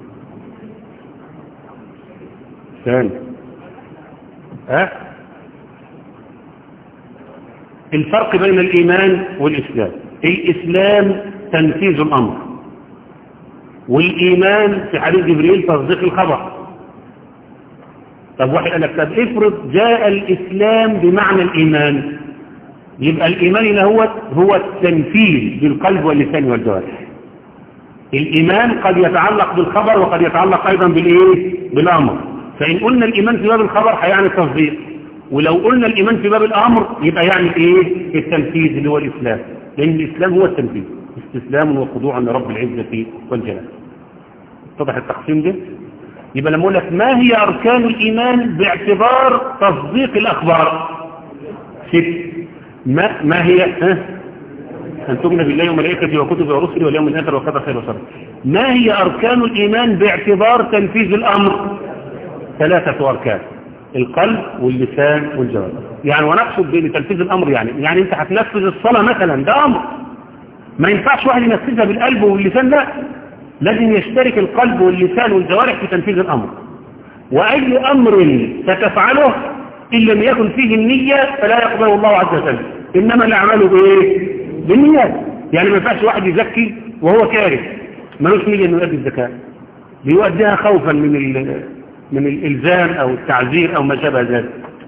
ثاني أه؟ الفرق بين الإيمان والإسلام الإسلام تنفيذ الأمر والإيمان في حديث جبريل تصديق الخبر طب واحد قال لك طب افرض جاء الإسلام بمعنى الإيمان يبقى الإيمان هنا هو هو التنفيذ بالقلب واللسان والجوارح الإيمان قد يتعلق بالخبر وقد يتعلق أيضا بالإيه بالأمر فإن قلنا الإيمان في باب الخبر هيعني التصديق ولو قلنا الإيمان في باب الأمر يبقى يعني إيه التنفيذ اللي هو الإسلام لأن الإسلام هو التنفيذ استسلام وخضوع لرب العزة والجلال اتضح التقسيم ده يبقى لما اقول لك ما هي أركان الإيمان باعتبار تصديق الأخبار ست ما, ما هي ها؟ أن تؤمن بالله وملائكته وكتبه ورسله واليوم الآخر وكذا خير وشر ما هي أركان الإيمان باعتبار تنفيذ الأمر ثلاثة أركان القلب واللسان والجوارح يعني ونقصد بين تنفيذ الأمر يعني يعني أنت هتنفذ الصلاة مثلا ده أمر ما ينفعش واحد ينفذها بالقلب واللسان لا لازم يشترك القلب واللسان والجوارح في تنفيذ الأمر وأي أمر ستفعله إن لم يكن فيه النية فلا يقبل الله عز وجل إنما الأعمال بإيه؟ بالنيات يعني ما ينفعش واحد يزكي وهو كاره ملوش نية إنه يؤدي الزكاة بيؤديها خوفا من من الإلزام أو التعذير أو ما شابه ذلك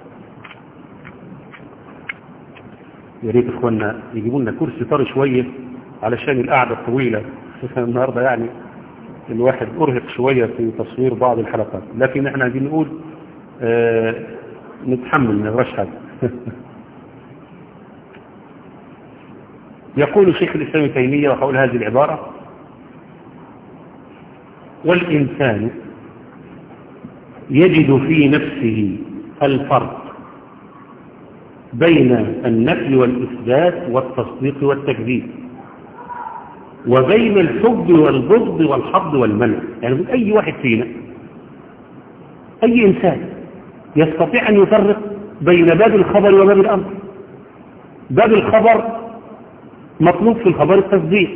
يا ريت إخواننا يجيبوا لنا كرسي طري شوية علشان القعدة الطويلة النهاردة يعني الواحد أرهق شوية في تصوير بعض الحلقات لكن احنا عايزين نقول اه نتحمل ما نغرش حاجة يقول شيخ الإسلام تيمية وحول هذه العبارة والإنسان يجد في نفسه الفرق بين النفي والإثبات والتصديق والتكذيب وبين الحب والبغض والحظ والمنع يعني أي واحد فينا أي إنسان يستطيع أن يفرق بين باب الخبر وباب الأمر باب الخبر مطلوب في الخبر التصديق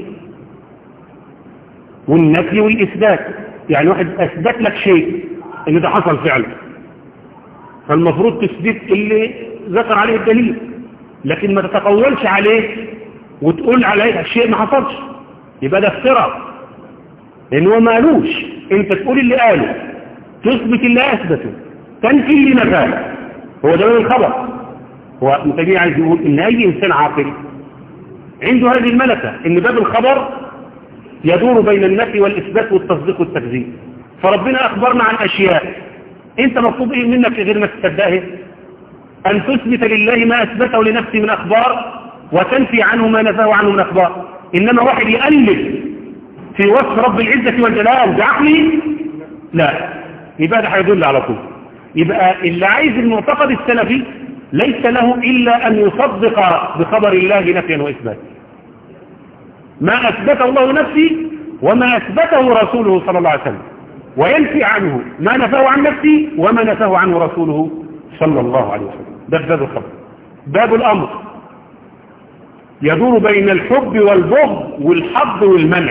والنفي والإثبات يعني واحد أثبت لك شيء إن ده حصل فعلا فالمفروض تثبت اللي ذكر عليه الدليل لكن ما تتقولش عليه وتقول عليه شيء ما حصلش يبقى ده افتراء لأن هو ما قالوش انت تقول اللي قاله تثبت اللي أثبته تنفي اللي نفاه هو ده من الخبر هو ابن تيمية عايز يقول ان اي انسان عاقل عنده هذه الملكة ان باب الخبر يدور بين النفي والإثبات والتصديق والتكذيب فربنا أخبرنا عن أشياء أنت مطلوب إيه منك غير ما تصدقه أن تثبت لله ما أثبته لنفسه من أخبار وتنفي عنه ما نفاه عنه من أخبار إنما واحد يألف في وصف رب العزة والجلال بعقله لا يبقى ده هيدل على طول يبقى اللي عايز المعتقد السلفي ليس له إلا أن يصدق بخبر الله نفيا وإثباتا ما أثبته الله نفسه وما أثبته رسوله صلى الله عليه وسلم وينفي عنه ما نفاه عن نفسه وما نفاه عنه رسوله صلى الله عليه وسلم ده باب الخبر باب الأمر يدور بين الحب والبغض والحظ والمنع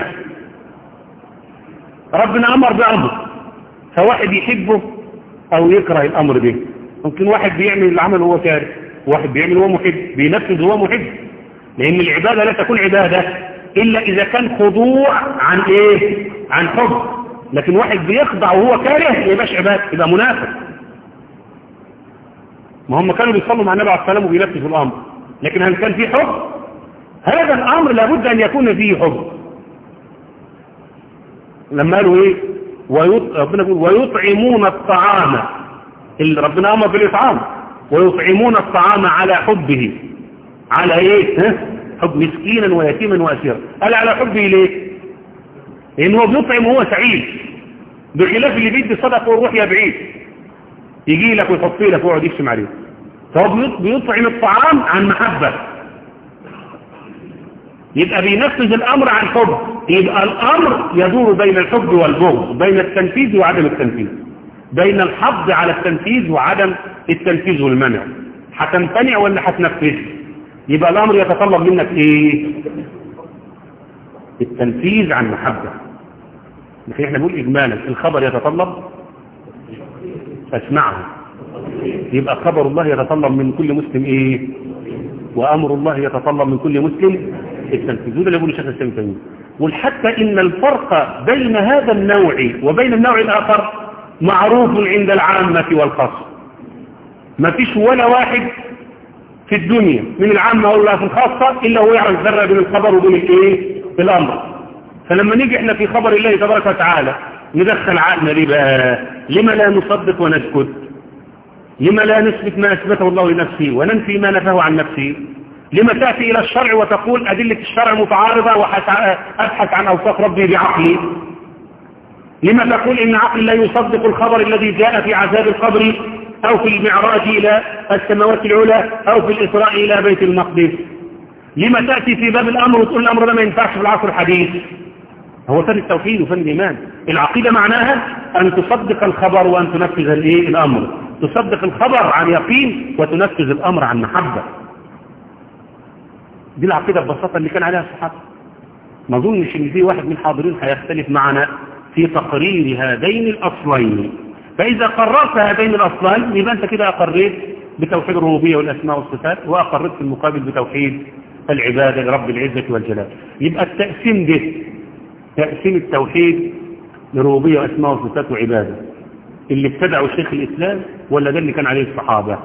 ربنا أمر بأمر فواحد يحبه أو يكره الأمر به ممكن واحد بيعمل العمل وهو كاره واحد بيعمل وهو محب بينفذ وهو محب لأن العبادة لا تكون عبادة إلا إذا كان خضوع عن إيه عن حب لكن واحد بيخضع وهو كاره ما يبقاش عبادة يبقى منافق ما هم كانوا بيصلوا مع النبي عليه الصلاة والسلام وبينفذوا الأمر لكن هل كان فيه حب هذا الأمر لابد أن يكون فيه حب لما قالوا إيه ويط... ربنا يقول ويطعمون الطعام اللي ربنا أمر بالإطعام ويطعمون الطعام على حبه على إيه ها؟ حب مسكينا ويتيما وأسيرا قال على حبه ليه لأن هو بيطعم وهو سعيد بخلاف اللي بيدي صدقه ويروح يا بعيد يجي لك ويحط لك ويقعد يشتم عليه فهو بيطعم الطعام عن محبة يبقى بينفذ الأمر عن حب يبقى الأمر يدور بين الحب والبغض بين التنفيذ وعدم التنفيذ بين الحظ على التنفيذ وعدم التنفيذ والمنع هتمتنع ولا هتنفذ يبقى الأمر يتطلب منك إيه التنفيذ عن محبة لكن احنا بنقول إجمالا الخبر يتطلب اسمعه يبقى خبر الله يتطلب من كل مسلم إيه وأمر الله يتطلب من كل مسلم التنفيذ وده اللي يقول الشيخ الإسلام تيمية والحتى إن الفرق بين هذا النوع وبين النوع الآخر معروف عند العامة والخاصة ما فيش ولا واحد في الدنيا من العامة ولا في الخاصة إلا هو يعرف ذرة بين الخبر وبين الإيه الأمر فلما نيجي احنا في خبر الله تبارك وتعالى ندخل عقلنا ليه بقى لما لا نصدق ونسكت لما لا نثبت ما أثبته الله لنفسه وننفي ما نفاه عن نفسه لما تأتي إلى الشرع وتقول أدلة الشرع متعارضة وأبحث عن أوصاف ربي بعقلي لما تقول إن عقل لا يصدق الخبر الذي جاء في عذاب القبر أو في المعراج إلى السماوات العلى أو في الإسراء إلى بيت المقدس لما تأتي في باب الأمر وتقول الأمر ده ما ينفعش في العصر الحديث هو فن التوحيد وفن الإيمان العقيدة معناها أن تصدق الخبر وأن تنفذ الإيه الأمر تصدق الخبر عن يقين وتنفذ الأمر عن محبة دي العقيدة ببساطة اللي كان عليها الصحابة ما اظنش ان في واحد من الحاضرين هيختلف معنا في تقرير هذين الأصلين فإذا قررت هذين الأصلين يبقى أنت كده أقريت بتوحيد الربوبية والأسماء والصفات وأقررت في المقابل بتوحيد العبادة لرب العزة والجلال يبقى التقسيم ده تقسيم التوحيد لربوبية وأسماء وصفات وعبادة اللي ابتدعوا شيخ الإسلام ولا ده اللي كان عليه الصحابة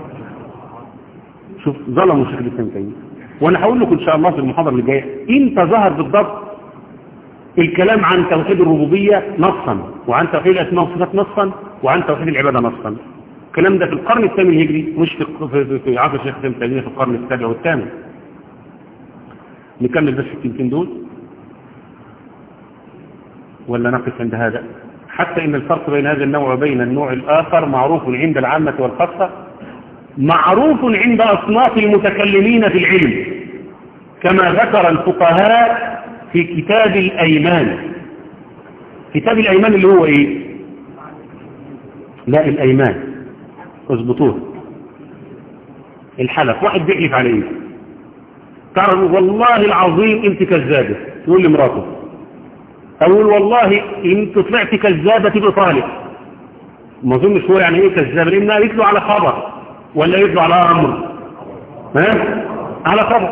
شوف ظلموا شيخ الإسلام تاني وانا هقول لكم ان شاء الله في المحاضرة اللي جاية امتى ظهر بالضبط الكلام عن توحيد الربوبية نصا وعن توحيد الاسماء والصفات نصا وعن توحيد العبادة نصا الكلام ده في القرن الثامن الهجري مش في في, في عصر الشيخ الاسلام تيمية في القرن السابع والثامن نكمل بس الكلمتين دول ولا نقف عند هذا حتى ان الفرق بين هذا النوع وبين النوع الاخر معروف عند العامة والخاصة معروف عند أصناف المتكلمين في العلم كما ذكر الفقهاء في كتاب الأيمان كتاب الأيمان اللي هو إيه لا الأيمان اظبطوه الحلف واحد بيحلف على ايه تعرف والله العظيم انت كذابة يقول لمراته اقول والله انت طلعت كذابة تبقى طالب ما اظنش هو يعني ايه كذابة لانها قالت له على خبر ولا يتلو على امر ها على خبر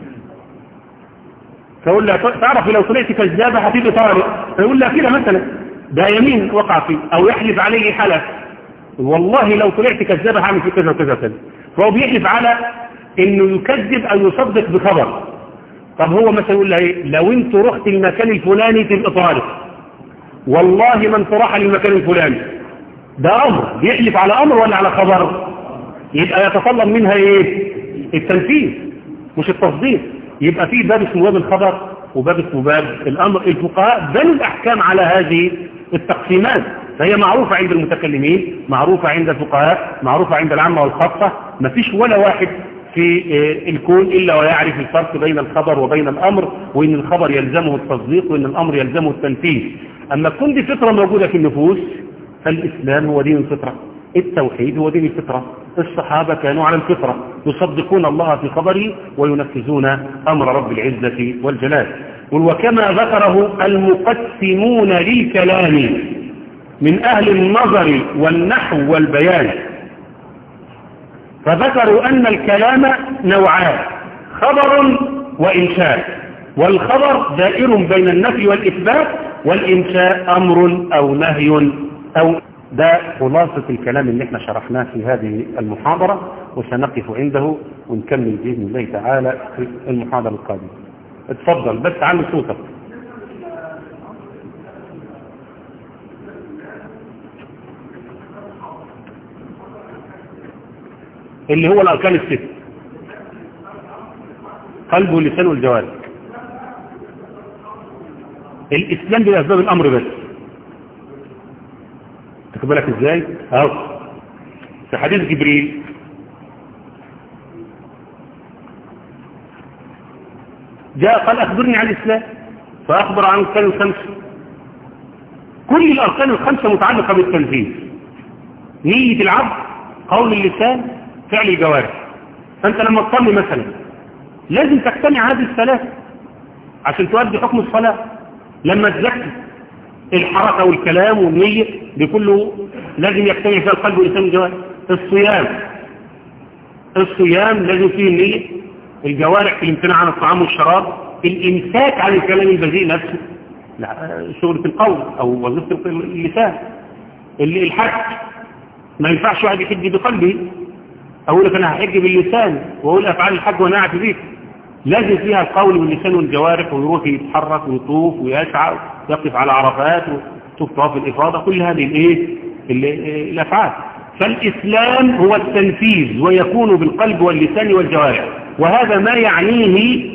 فاقول لها تعرف لو طلعت كذابة هتبقى طالب فيقول لها كده مثلا ده يمين وقع فيه او يحلف عليه حلف والله لو طلعت كذابة هعمل فيه كذا وكذا وكذا فهو بيحلف على انه يكذب او يصدق بخبر طب هو مثلا يقول لها ايه لو انت رحت المكان الفلاني تبقى طالب والله ما انت راح للمكان الفلاني ده امر بيحلف على امر ولا على خبر يبقى يتطلب منها ايه التنفيذ مش التصديق يبقى في باب اسمه باب الخبر وباب اسمه باب الامر الفقهاء بنوا الاحكام على هذه التقسيمات فهي معروفة عند المتكلمين معروفة عند الفقهاء معروفة عند العامة والخاصة ما فيش ولا واحد في الكون إلا ويعرف الفرق بين الخبر وبين الأمر وإن الخبر يلزمه التصديق وإن الأمر يلزمه التنفيذ أما تكون دي فطرة موجودة في النفوس فالإسلام هو دين الفطرة التوحيد هو دين الفطرة الصحابة كانوا على الفطرة يصدقون الله في خبره وينفذون أمر رب العزة والجلال وكما ذكره المقسمون للكلام من أهل النظر والنحو والبيان فذكروا أن الكلام نوعان خبر وإنشاء والخبر دائر بين النفي والإثبات والإنشاء أمر أو نهي أو ده خلاصة الكلام اللي احنا شرحناه في هذه المحاضرة وسنقف عنده ونكمل بإذن الله تعالى في المحاضرة القادمة اتفضل بس عن صوتك اللي هو الأركان الست قلب واللسان والجوارح الإسلام بأسباب الأمر بس تاخد بالك ازاي اهو في حديث جبريل جاء قال أخبرني عن الإسلام فأخبر عن الأركان الخمسة كل الأركان الخمسة متعلقة بالتنفيذ نية العبد قول اللسان فعل الجوارح فأنت لما تصلي مثلا لازم تجتمع هذه الثلاثة عشان تؤدي حكم الصلاة لما تزكي الحركة والكلام والنية دي كله لازم يجتمع فيها القلب واللسان والجوارح الصيام الصيام لازم فيه النية الجوارح في الامتناع عن الطعام والشراب الامساك عن الكلام البذيء نفسه لا شغلة القول او وظيفة اللسان الحج ما ينفعش واحد يحج بقلبه اقول لك انا هحج باللسان واقول افعال الحج وانا قاعد في بيتي لازم فيها القول واللسان والجوارح ويروح يتحرك ويطوف ويسعى ويقف على عرفات ويطوف طواف الافاضه كل هذه الايه الافعال فالاسلام هو التنفيذ ويكون بالقلب واللسان والجوارح وهذا ما يعنيه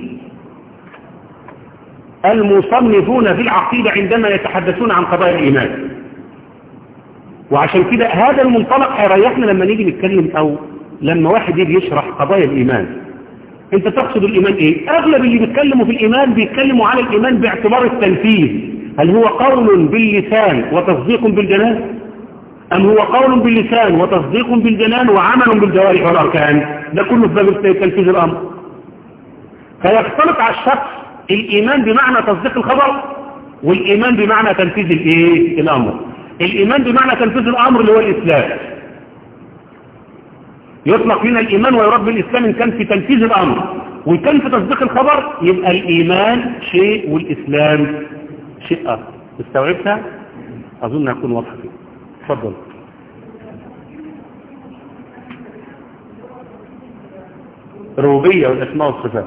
المصنفون في العقيدة عندما يتحدثون عن قضايا الإيمان وعشان كده هذا المنطلق هيريحنا لما نيجي نتكلم أو لما واحد يجي يشرح قضايا الإيمان انت تقصد الإيمان ايه أغلب اللي بيتكلموا في الإيمان بيتكلموا على الإيمان باعتبار التنفيذ هل هو قول باللسان وتصديق بالجنان أم هو قول باللسان وتصديق بالجنان وعمل بالجوارح والأركان ده كله في باب تنفيذ الأمر فيختلط على الشخص الإيمان بمعنى تصديق الخبر والإيمان بمعنى تنفيذ الإيه؟ الأمر الإيمان بمعنى تنفيذ الأمر اللي هو الإسلام يطلق هنا الإيمان ويرد بالإسلام إن كان في تنفيذ الأمر وإن كان في تصديق الخبر يبقى الإيمان شيء والإسلام شيء آخر استوعبتها؟ أظن أكون واضحة فيه تفضل الربوبية والأسماء والصفات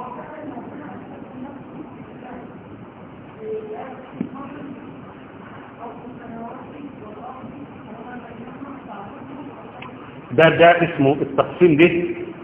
ده ده اسمه التقسيم ده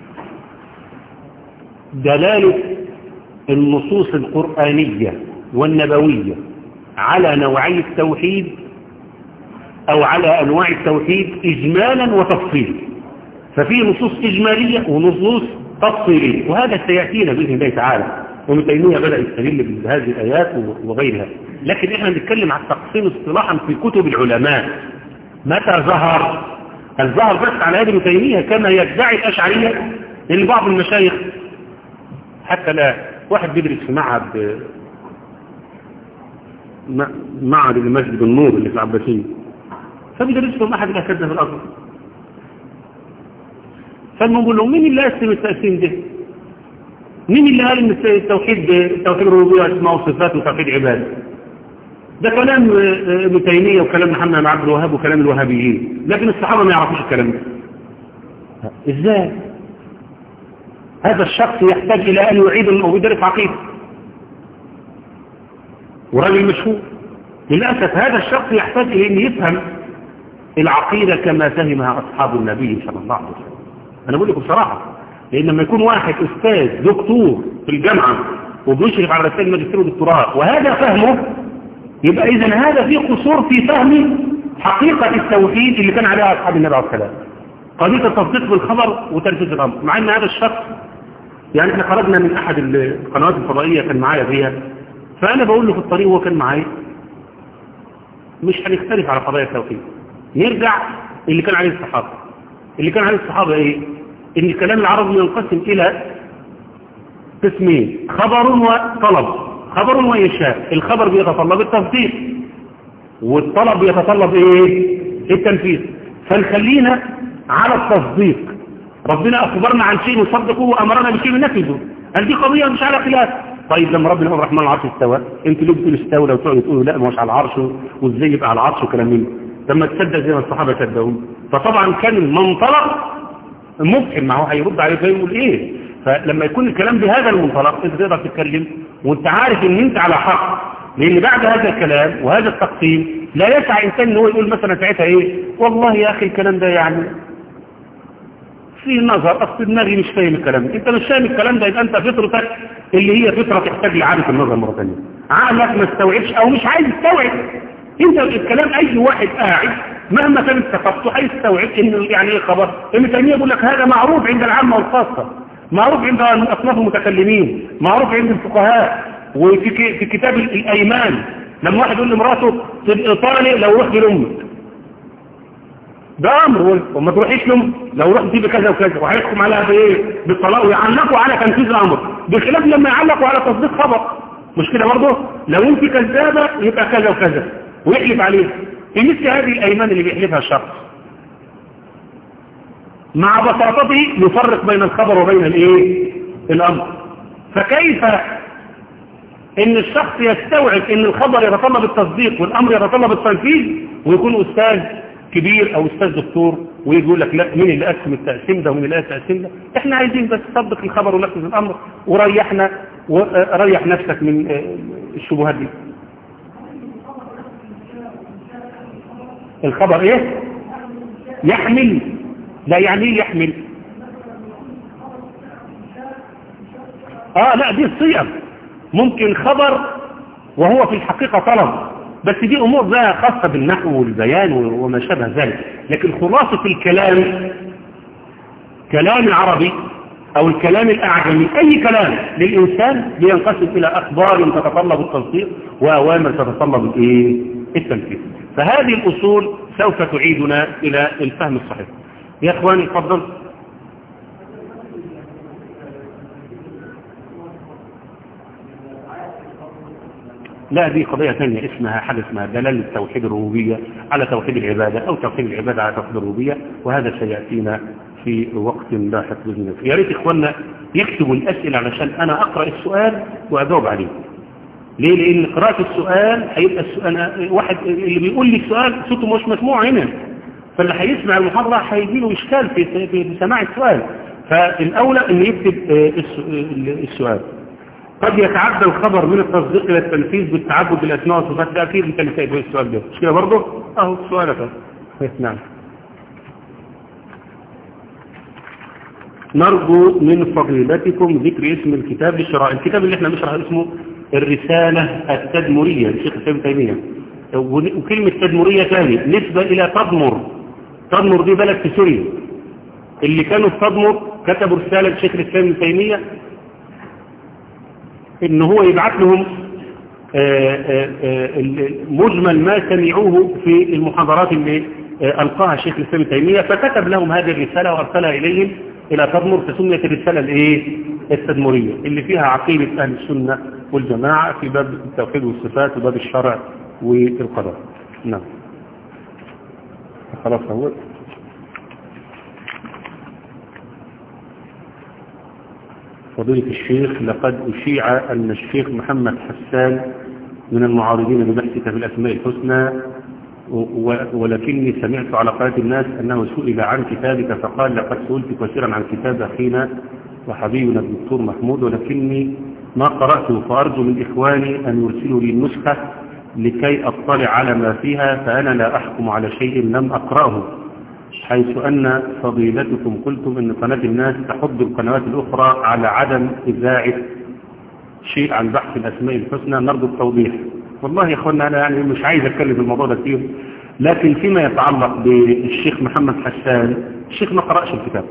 دلالة النصوص القرآنية والنبوية على نوعي التوحيد أو على أنواع التوحيد إجمالا وتفصيلا ففي نصوص إجمالية ونصوص تفصيلية وهذا سيأتينا بإذن الله تعالى ومن تيمية بدأ يستدل بهذه الآيات وغيرها لكن إحنا نتكلم عن التقسيم اصطلاحا في كتب العلماء متى ظهر الظهر بس على يد ابن تيمية كما يدعي الأشعرية اللي بعض المشايخ حتى لا واحد بيدرس في معهد معهد المسجد النور اللي في العباسية فبيدرس في معهد الأساتذة في الأرض فالمهم لهم مين اللي قسم التقسيم ده مين اللي قال ان التوحيد توحيد الربوبيه اسماء وصفات وتوحيد عباده ده كلام ابن تيميه وكلام محمد بن عبد الوهاب وكلام الوهابيين لكن الصحابه ما يعرفوش الكلام ده ازاي هذا الشخص يحتاج الى ان يعيد انه يدرس عقيده وراجل مشهور للاسف هذا الشخص يحتاج الى ان يفهم العقيده كما فهمها اصحاب النبي صلى الله عليه وسلم انا بقول لكم بصراحه لان لما يكون واحد استاذ دكتور في الجامعه وبيشرف على رسائل ماجستير ودكتوراه وهذا فهمه يبقى اذا هذا فيه قصور في فهم حقيقه التوحيد اللي كان عليها اصحاب النبي عليه الصلاه والسلام قضيه التصديق بالخبر وتنفيذ الامر مع ان هذا الشخص يعني احنا خرجنا من احد القنوات الفضائيه كان معايا فيها فانا بقول له في الطريق وهو كان معايا مش هنختلف على قضايا التوحيد نرجع اللي كان عليه الصحابه اللي كان عليه الصحابه ايه ان الكلام العربي ينقسم الى قسمين خبر وطلب خبر وإنشاء الخبر بيتطلب التصديق والطلب بيتطلب ايه التنفيذ فنخلينا على التصديق ربنا اخبرنا عن شيء نصدقه وامرنا بشيء ننفذه قال دي قضيه مش على خلاف طيب لما ربنا يقول الرحمن العرش استوى انتوا ليه بتقولوا استوى لو تقعدوا تقولوا لا مش على العرش وازاي يبقى على العرش وكلام من لما تصدق زي ما الصحابه صدقوا فطبعا كان المنطلق ممكن ما هو هيرد عليه فيقول ايه فلما يكون الكلام بهذا المنطلق انت تقدر تتكلم وانت عارف ان انت على حق لان بعد هذا الكلام وهذا التقسيم لا يسعى انسان ان هو يقول مثلا ساعتها ايه والله يا اخي الكلام ده يعني في نظر اصل دماغي مش فاهم الكلام ده انت مش فاهم الكلام ده يبقى انت فطرتك اللي هي فطره تحتاج لاعاده النظر مره ثانيه عقلك ما استوعبش او مش عايز يستوعب انت الكلام اي واحد قاعد مهما كانت ثقافته هيستوعب ان يعني ايه خبر ابن تيميه بيقول لك هذا معروف عند العامه والخاصه معروف عند اصناف المتكلمين معروف عند الفقهاء وفي في كتاب الايمان لما واحد يقول لمراته تبقى طالق لو رحت لامك ده امر وما تروحيش لهم لو رحت تجيب كذا وكذا وهيحكم عليها بايه بالطلاق ويعلقوا على تنفيذ الامر بخلاف لما يعلقوا على تصديق خبر مش كده برضه لو انت كذابه يبقى كذا وكذا ويحلف عليه في مثل هذه الايمان اللي بيحلفها الشخص مع بساطته يفرق بين الخبر وبين الايه الامر فكيف ان الشخص يستوعب ان الخبر يتطلب التصديق والامر يتطلب التنفيذ ويكون استاذ كبير او استاذ دكتور ويقول لك لا مين اللي قسم التقسيم ده ومين اللي قسم التقسيم ده احنا عايزين بس تصدق الخبر ونفذ الامر وريحنا وريح نفسك من الشبهات دي الخبر ايه يحمل لا يعني ايه يحمل اه لا دي الصيغ ممكن خبر وهو في الحقيقة طلب بس دي امور بقى خاصة بالنحو والبيان وما شابه ذلك لكن خلاصة الكلام كلام العربي او الكلام الاعجمي اي كلام للانسان بينقسم الى اخبار تتطلب التصديق واوامر تتطلب الايه التنفيذ فهذه الاصول سوف تعيدنا الى الفهم الصحيح يا اخواني اتفضل لا دي قضية ثانية اسمها حاجة اسمها دلالة توحيد الربوبية على توحيد العبادة أو توحيد العبادة على توحيد الربوبية وهذا سيأتينا في وقت لاحق بإذن الله يا ريت إخواننا يكتبوا الأسئلة علشان أنا أقرأ السؤال وأجاوب عليه ليه لأن قراءة السؤال هيبقى السؤال واحد اللي بيقول لي السؤال صوته مش مسموع هنا فاللي هيسمع المحاضرة هيجي له إشكال في, في سماع السؤال فالأولى أن يكتب السؤال قد يتعدى الخبر من التصديق إلى التنفيذ بالتعبد بالأسماء والصفات ده أكيد أنت اللي سايب السؤال ده مش كده برضه؟ أهو سؤالك نعم نرجو من فضيلتكم ذكر اسم الكتاب للشراء الكتاب اللي احنا بنشرح اسمه الرسالة التدمرية لشيخ الإسلام تيمية وكلمة تدمرية ثاني نسبة إلى تدمر تدمر دي بلد في سوريا اللي كانوا في تدمر كتبوا رسالة لشيخ الإسلام ابن تيمية ان هو يبعث لهم آآ آآ مجمل ما سمعوه في المحاضرات اللي آه، ألقاها شيخ الإسلام ابن تيمية فكتب لهم هذه الرسالة وأرسلها إليهم إلى تدمر فسميت الرسالة الإيه؟ التدمرية اللي فيها عقيدة أهل السنة والجماعة في باب التوحيد والصفات وباب الشرع والقضاء نعم خلاص أول فضيلة الشيخ لقد أشيع أن الشيخ محمد حسان من المعارضين ببحثك في الأسماء الحسنى و- ولكني سمعت على قناة الناس أنه سئل عن كتابك فقال لقد سئلت كثيرا عن كتاب أخينا وحبيبنا الدكتور محمود ولكني ما قرأته فأرجو من إخواني أن يرسلوا لي النسخة لكي أطلع على ما فيها فأنا لا أحكم على شيء لم أقرأه حيث أن فضيلتكم قلتم أن قناة الناس تحض القنوات الأخرى على عدم إذاعة شيء عن بحث الأسماء الحسنى نرجو التوضيح والله يا أخوانا أنا يعني مش عايز أتكلم في الموضوع ده كتير لكن فيما يتعلق بالشيخ محمد حسان الشيخ ما قرأش الكتاب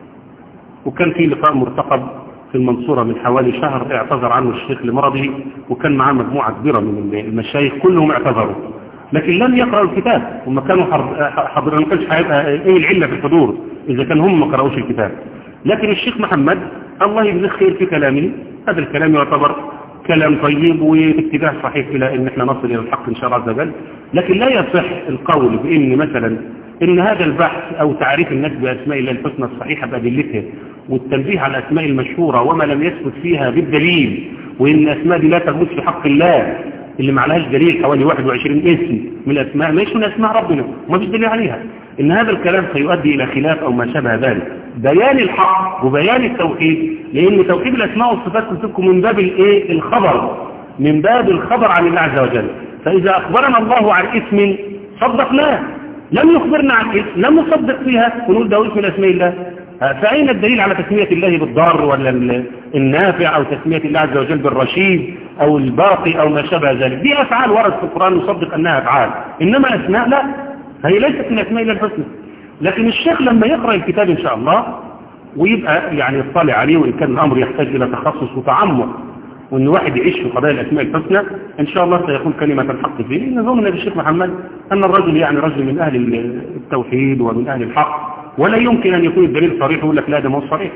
وكان في لقاء مرتقب في المنصورة من حوالي شهر اعتذر عنه الشيخ لمرضه وكان معاه مجموعة كبيرة من المشايخ كلهم اعتذروا لكن لم يقرأوا الكتاب هم كانوا حاضرين ما كانش هيبقى ايه العلة في الحضور إذا كان هم ما قرأوش الكتاب لكن الشيخ محمد الله يجزيه خير في كلامه هذا الكلام يعتبر كلام طيب واتجاه صحيح إلى أن احنا نصل إلى الحق إن شاء الله عز وجل لكن لا يصح القول بأن مثلا إن هذا البحث أو تعريف الناس بأسماء الله الحسنى الصحيحة بأدلتها والتنبيه على الأسماء المشهورة وما لم يثبت فيها بالدليل وإن الأسماء دي لا تثبت في حق الله اللي ما عليهاش دليل حوالي 21 اسم من الأسماء ما من أسماء ربنا وما فيش دليل عليها إن هذا الكلام سيؤدي إلى خلاف أو ما شابه ذلك بيان الحق وبيان التوحيد لأن توحيد الأسماء والصفات قلت لكم من باب الإيه الخبر من باب الخبر عن الله عز وجل فإذا أخبرنا الله عن اسم صدقناه لم يخبرنا عن اسم لم نصدق فيها ونقول ده اسم من أسماء الله فأين الدليل على تسمية الله بالضار ولا النافع أو تسمية الله عز وجل بالرشيد أو الباقي أو ما شابه ذلك دي أفعال ورد في القرآن نصدق أنها أفعال إنما أسماء لا هي ليست من أسماء الله الحسنى لكن الشيخ لما يقرأ الكتاب إن شاء الله ويبقى يعني يطلع عليه وإن كان الأمر يحتاج إلى تخصص وتعمق وإن واحد يعيش في قضايا الأسماء الحسنى إن شاء الله سيكون كلمة الحق فيه لأن ظن الشيخ محمد أن الرجل يعني رجل من أهل التوحيد ومن أهل الحق ولا يمكن أن يكون الدليل صريح ويقول لك لا ده ما هو صريح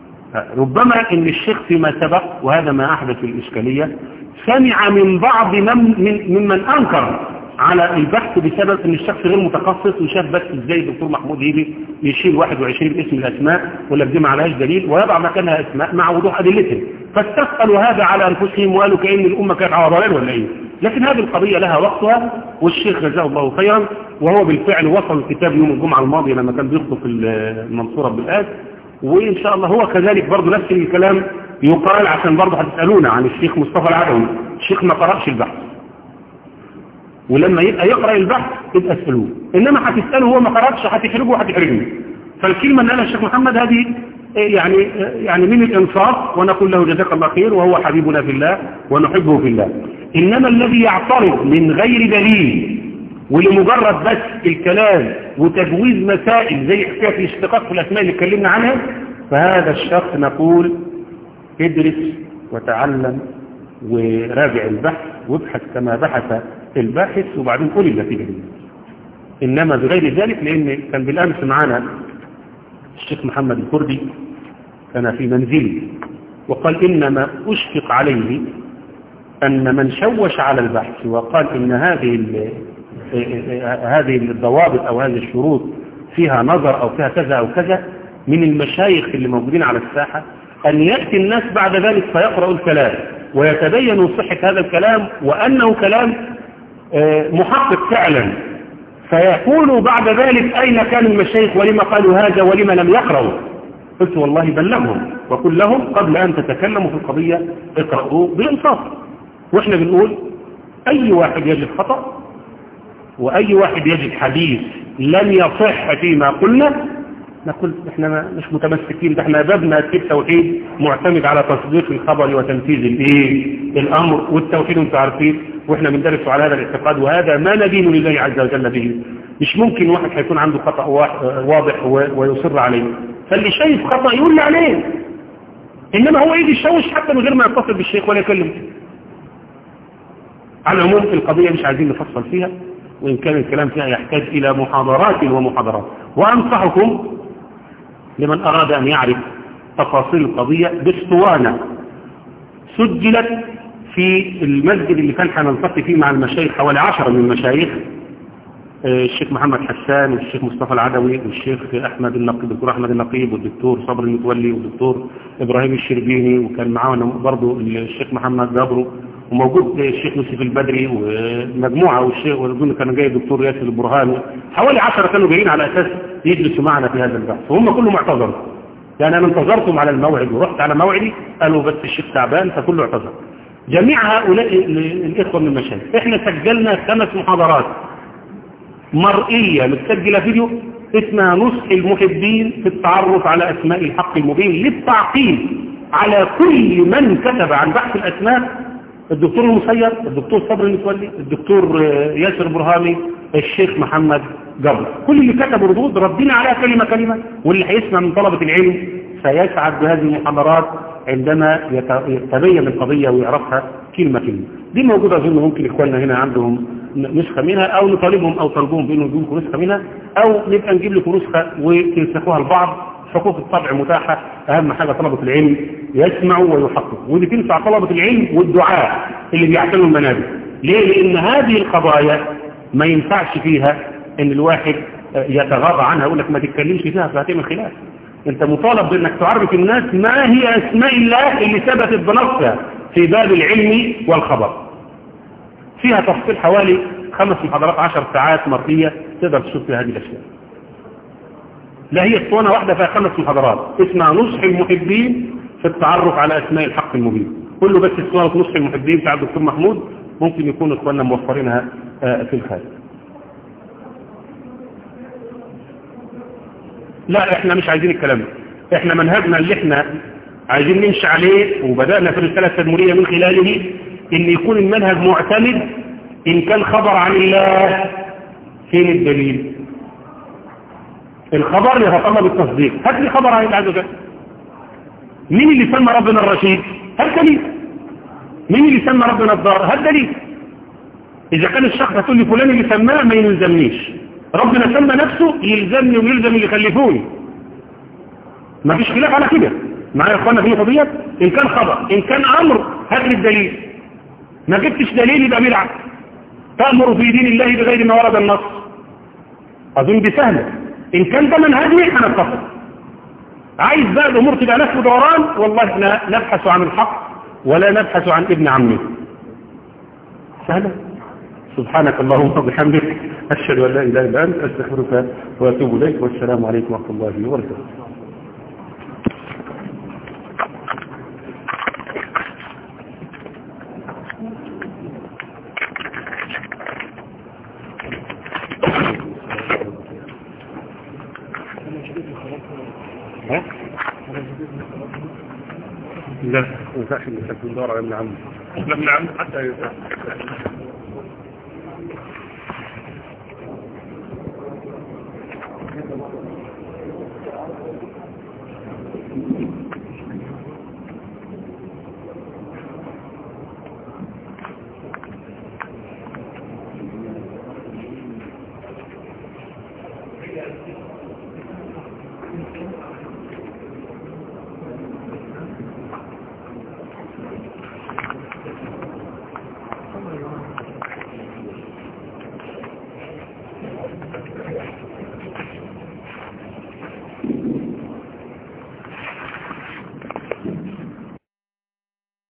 ربما ان الشيخ فيما سبق وهذا ما احدث الاشكالية سمع من بعض من من ممن انكر على البحث بسبب ان الشخص غير متخصص وشاف بس ازاي الدكتور محمود يجي يشيل 21 اسم الاسماء ولا دي ما عليهاش دليل ويضع مكانها اسماء مع وضوح ادلتها فاستثقلوا هذا على انفسهم وقالوا كأن الامه كانت على ضلال ولا ايه لكن هذه القضية لها وقتها والشيخ جزاه الله خيرا وهو بالفعل وصل الكتاب يوم الجمعة الماضية لما كان بيخطب في المنصورة بالآس وإن شاء الله هو كذلك برضه نفس الكلام يقال عشان برضه هتسألونا عن الشيخ مصطفى العدوي الشيخ ما قرأش البحث ولما يبقى يقرأ البحث يبقى اسألوه إنما هتسأله هو ما قرأش هتحرجه وهتحرجني فالكلمة اللي قالها الشيخ محمد هذه يعني يعني من الإنصاف ونقول له جزاك الله خير وهو حبيبنا في الله ونحبه في الله إنما الذي يعترض من غير دليل ولمجرد بس الكلام وتجويز مسائل زي حكاية الاشتقاق في الأسماء اللي اتكلمنا عنها فهذا الشخص نقول ادرس وتعلم وراجع البحث وابحث كما بحث الباحث وبعدين قول النتيجة دي إنما بغير ذلك لأن كان بالأمس معنا الشيخ محمد الكردي كان في منزلي وقال إنما أشفق عليه أن من شوش على البحث وقال إن هذه هذه الضوابط أو هذه الشروط فيها نظر أو فيها كذا أو كذا من المشايخ اللي موجودين على الساحة أن يأتي الناس بعد ذلك فيقرأوا الكلام ويتبين صحة هذا الكلام وأنه كلام محقق فعلا فيقولوا بعد ذلك أين كان المشايخ ولما قالوا هذا ولما لم يقرأوا قلت والله بلغهم وقل لهم قبل أن تتكلموا في القضية اقرأوا بإنصاف وإحنا بنقول أي واحد يجد خطأ وأي واحد يجد حديث لم يصح فيما قلنا نقول احنا مش متمسكين ده احنا بابنا في التوحيد معتمد على تصديق الخبر وتنفيذ الايه الامر والتوحيد انتم عارفين واحنا بندرس على هذا الاعتقاد وهذا ما ندين لله عز وجل به مش ممكن واحد هيكون عنده خطأ واضح ويصر عليه فاللي شايف خطأ يقول لي عليه انما هو يجي يشوش حتى من غير ما يتصل بالشيخ ولا يكلمه على العموم القضية مش عايزين نفصل فيها وإن كان الكلام فيها يحتاج إلى محاضرات ومحاضرات وأنصحكم لمن أراد أن يعرف تفاصيل القضية باسطوانة سجلت في المسجد اللي كان هنلتقي فيه مع المشايخ حوالي عشرة من المشايخ الشيخ محمد حسان والشيخ مصطفى العدوي والشيخ أحمد النقيب الدكتور أحمد النقيب والدكتور صبري المتولي والدكتور إبراهيم الشربيني وكان معانا برضه الشيخ محمد جابرو وموجود الشيخ يوسف البدري ومجموعة والشيخ والجن كان جاي الدكتور ياسر البرهاني حوالي عشرة كانوا جايين على أساس يجلسوا معنا في هذا البحث وهم كلهم اعتذروا يعني أنا انتظرتهم على الموعد ورحت على موعدي قالوا بس الشيخ تعبان فكله اعتذر جميع هؤلاء الإخوة من المشايخ احنا سجلنا خمس محاضرات مرئية متسجلة فيديو اسمها نصح المحبين في التعرف على أسماء الحق المبين للتعقيد على كل من كتب عن بحث الأسماء الدكتور المسير الدكتور صبري المتولي الدكتور ياسر برهامي الشيخ محمد جبر كل اللي كتبوا ردود ردينا عليها كلمة كلمة واللي هيسمع من طلبة العلم سيسعد بهذه المحاضرات عندما يتبين القضية ويعرفها كلمة كلمة دي موجودة أظن ممكن إخواننا هنا عندهم نسخة منها أو نطالبهم أو طلبهم بأنه يجيب لكم نسخة منها أو نبقى نجيب لكم نسخة وتنسخوها البعض حقوق الطبع متاحة أهم حاجة طلبة العلم يسمعوا ويحققوا ودي تنفع طلبة العلم والدعاء اللي بيعتنوا المنابر ليه؟ لأن هذه القضايا ما ينفعش فيها ان الواحد يتغاضى عنها يقول لك ما تتكلمش فيها فهتعمل خلاف انت مطالب بانك تعرف الناس ما هي اسماء الله اللي ثبتت بنصها في باب العلم والخبر فيها تفصيل حوالي خمس محاضرات عشر ساعات مرئية تقدر تشوف فيها هذه الاشياء لا هي اسطوانة واحدة فيها خمس محاضرات اسمها نصح المحبين في التعرف على اسماء الحق المبين كله بس اسطوانة نصح المحبين بتاع الدكتور محمود ممكن يكون اخواننا موفرينها في الخارج لا احنا مش عايزين الكلام ده احنا منهجنا اللي احنا عايزين نمشي عليه وبدأنا في الرسالة التدمرية من خلاله ان يكون المنهج معتمد ان كان خبر عن الله فين الدليل الخبر يتطلب التصديق هات لي خبر عن الله عز وجل مين اللي سمى ربنا الرشيد هات دليل مين اللي سمى ربنا الضار هات دليل اذا كان الشخص هتقول لي فلان اللي سماه ما يلزمنيش ربنا سمى نفسه يلزمني ويلزم اللي يخلفوني ما فيش خلاف على كده معايا يا اخوانا في قضيه ان كان خبر ان كان امر هات لي الدليل ما جبتش دليل يبقى بدعه تامر في دين الله بغير ما ورد النص اظن دي سهله ان كان ده منهجي هنتفق عايز بقى الامور تبقى لف ودوران والله احنا نبحث عن الحق ولا نبحث عن ابن عمه سهله سبحانك اللهم وبحمدك أشهد أن لا إله إلا أنت أستغفرك وأتوب إليك والسلام عليكم ورحمة الله وبركاته ها؟ لا ما ينفعش ان يكون دور على ابن عمه ابن عمه حتى ينفع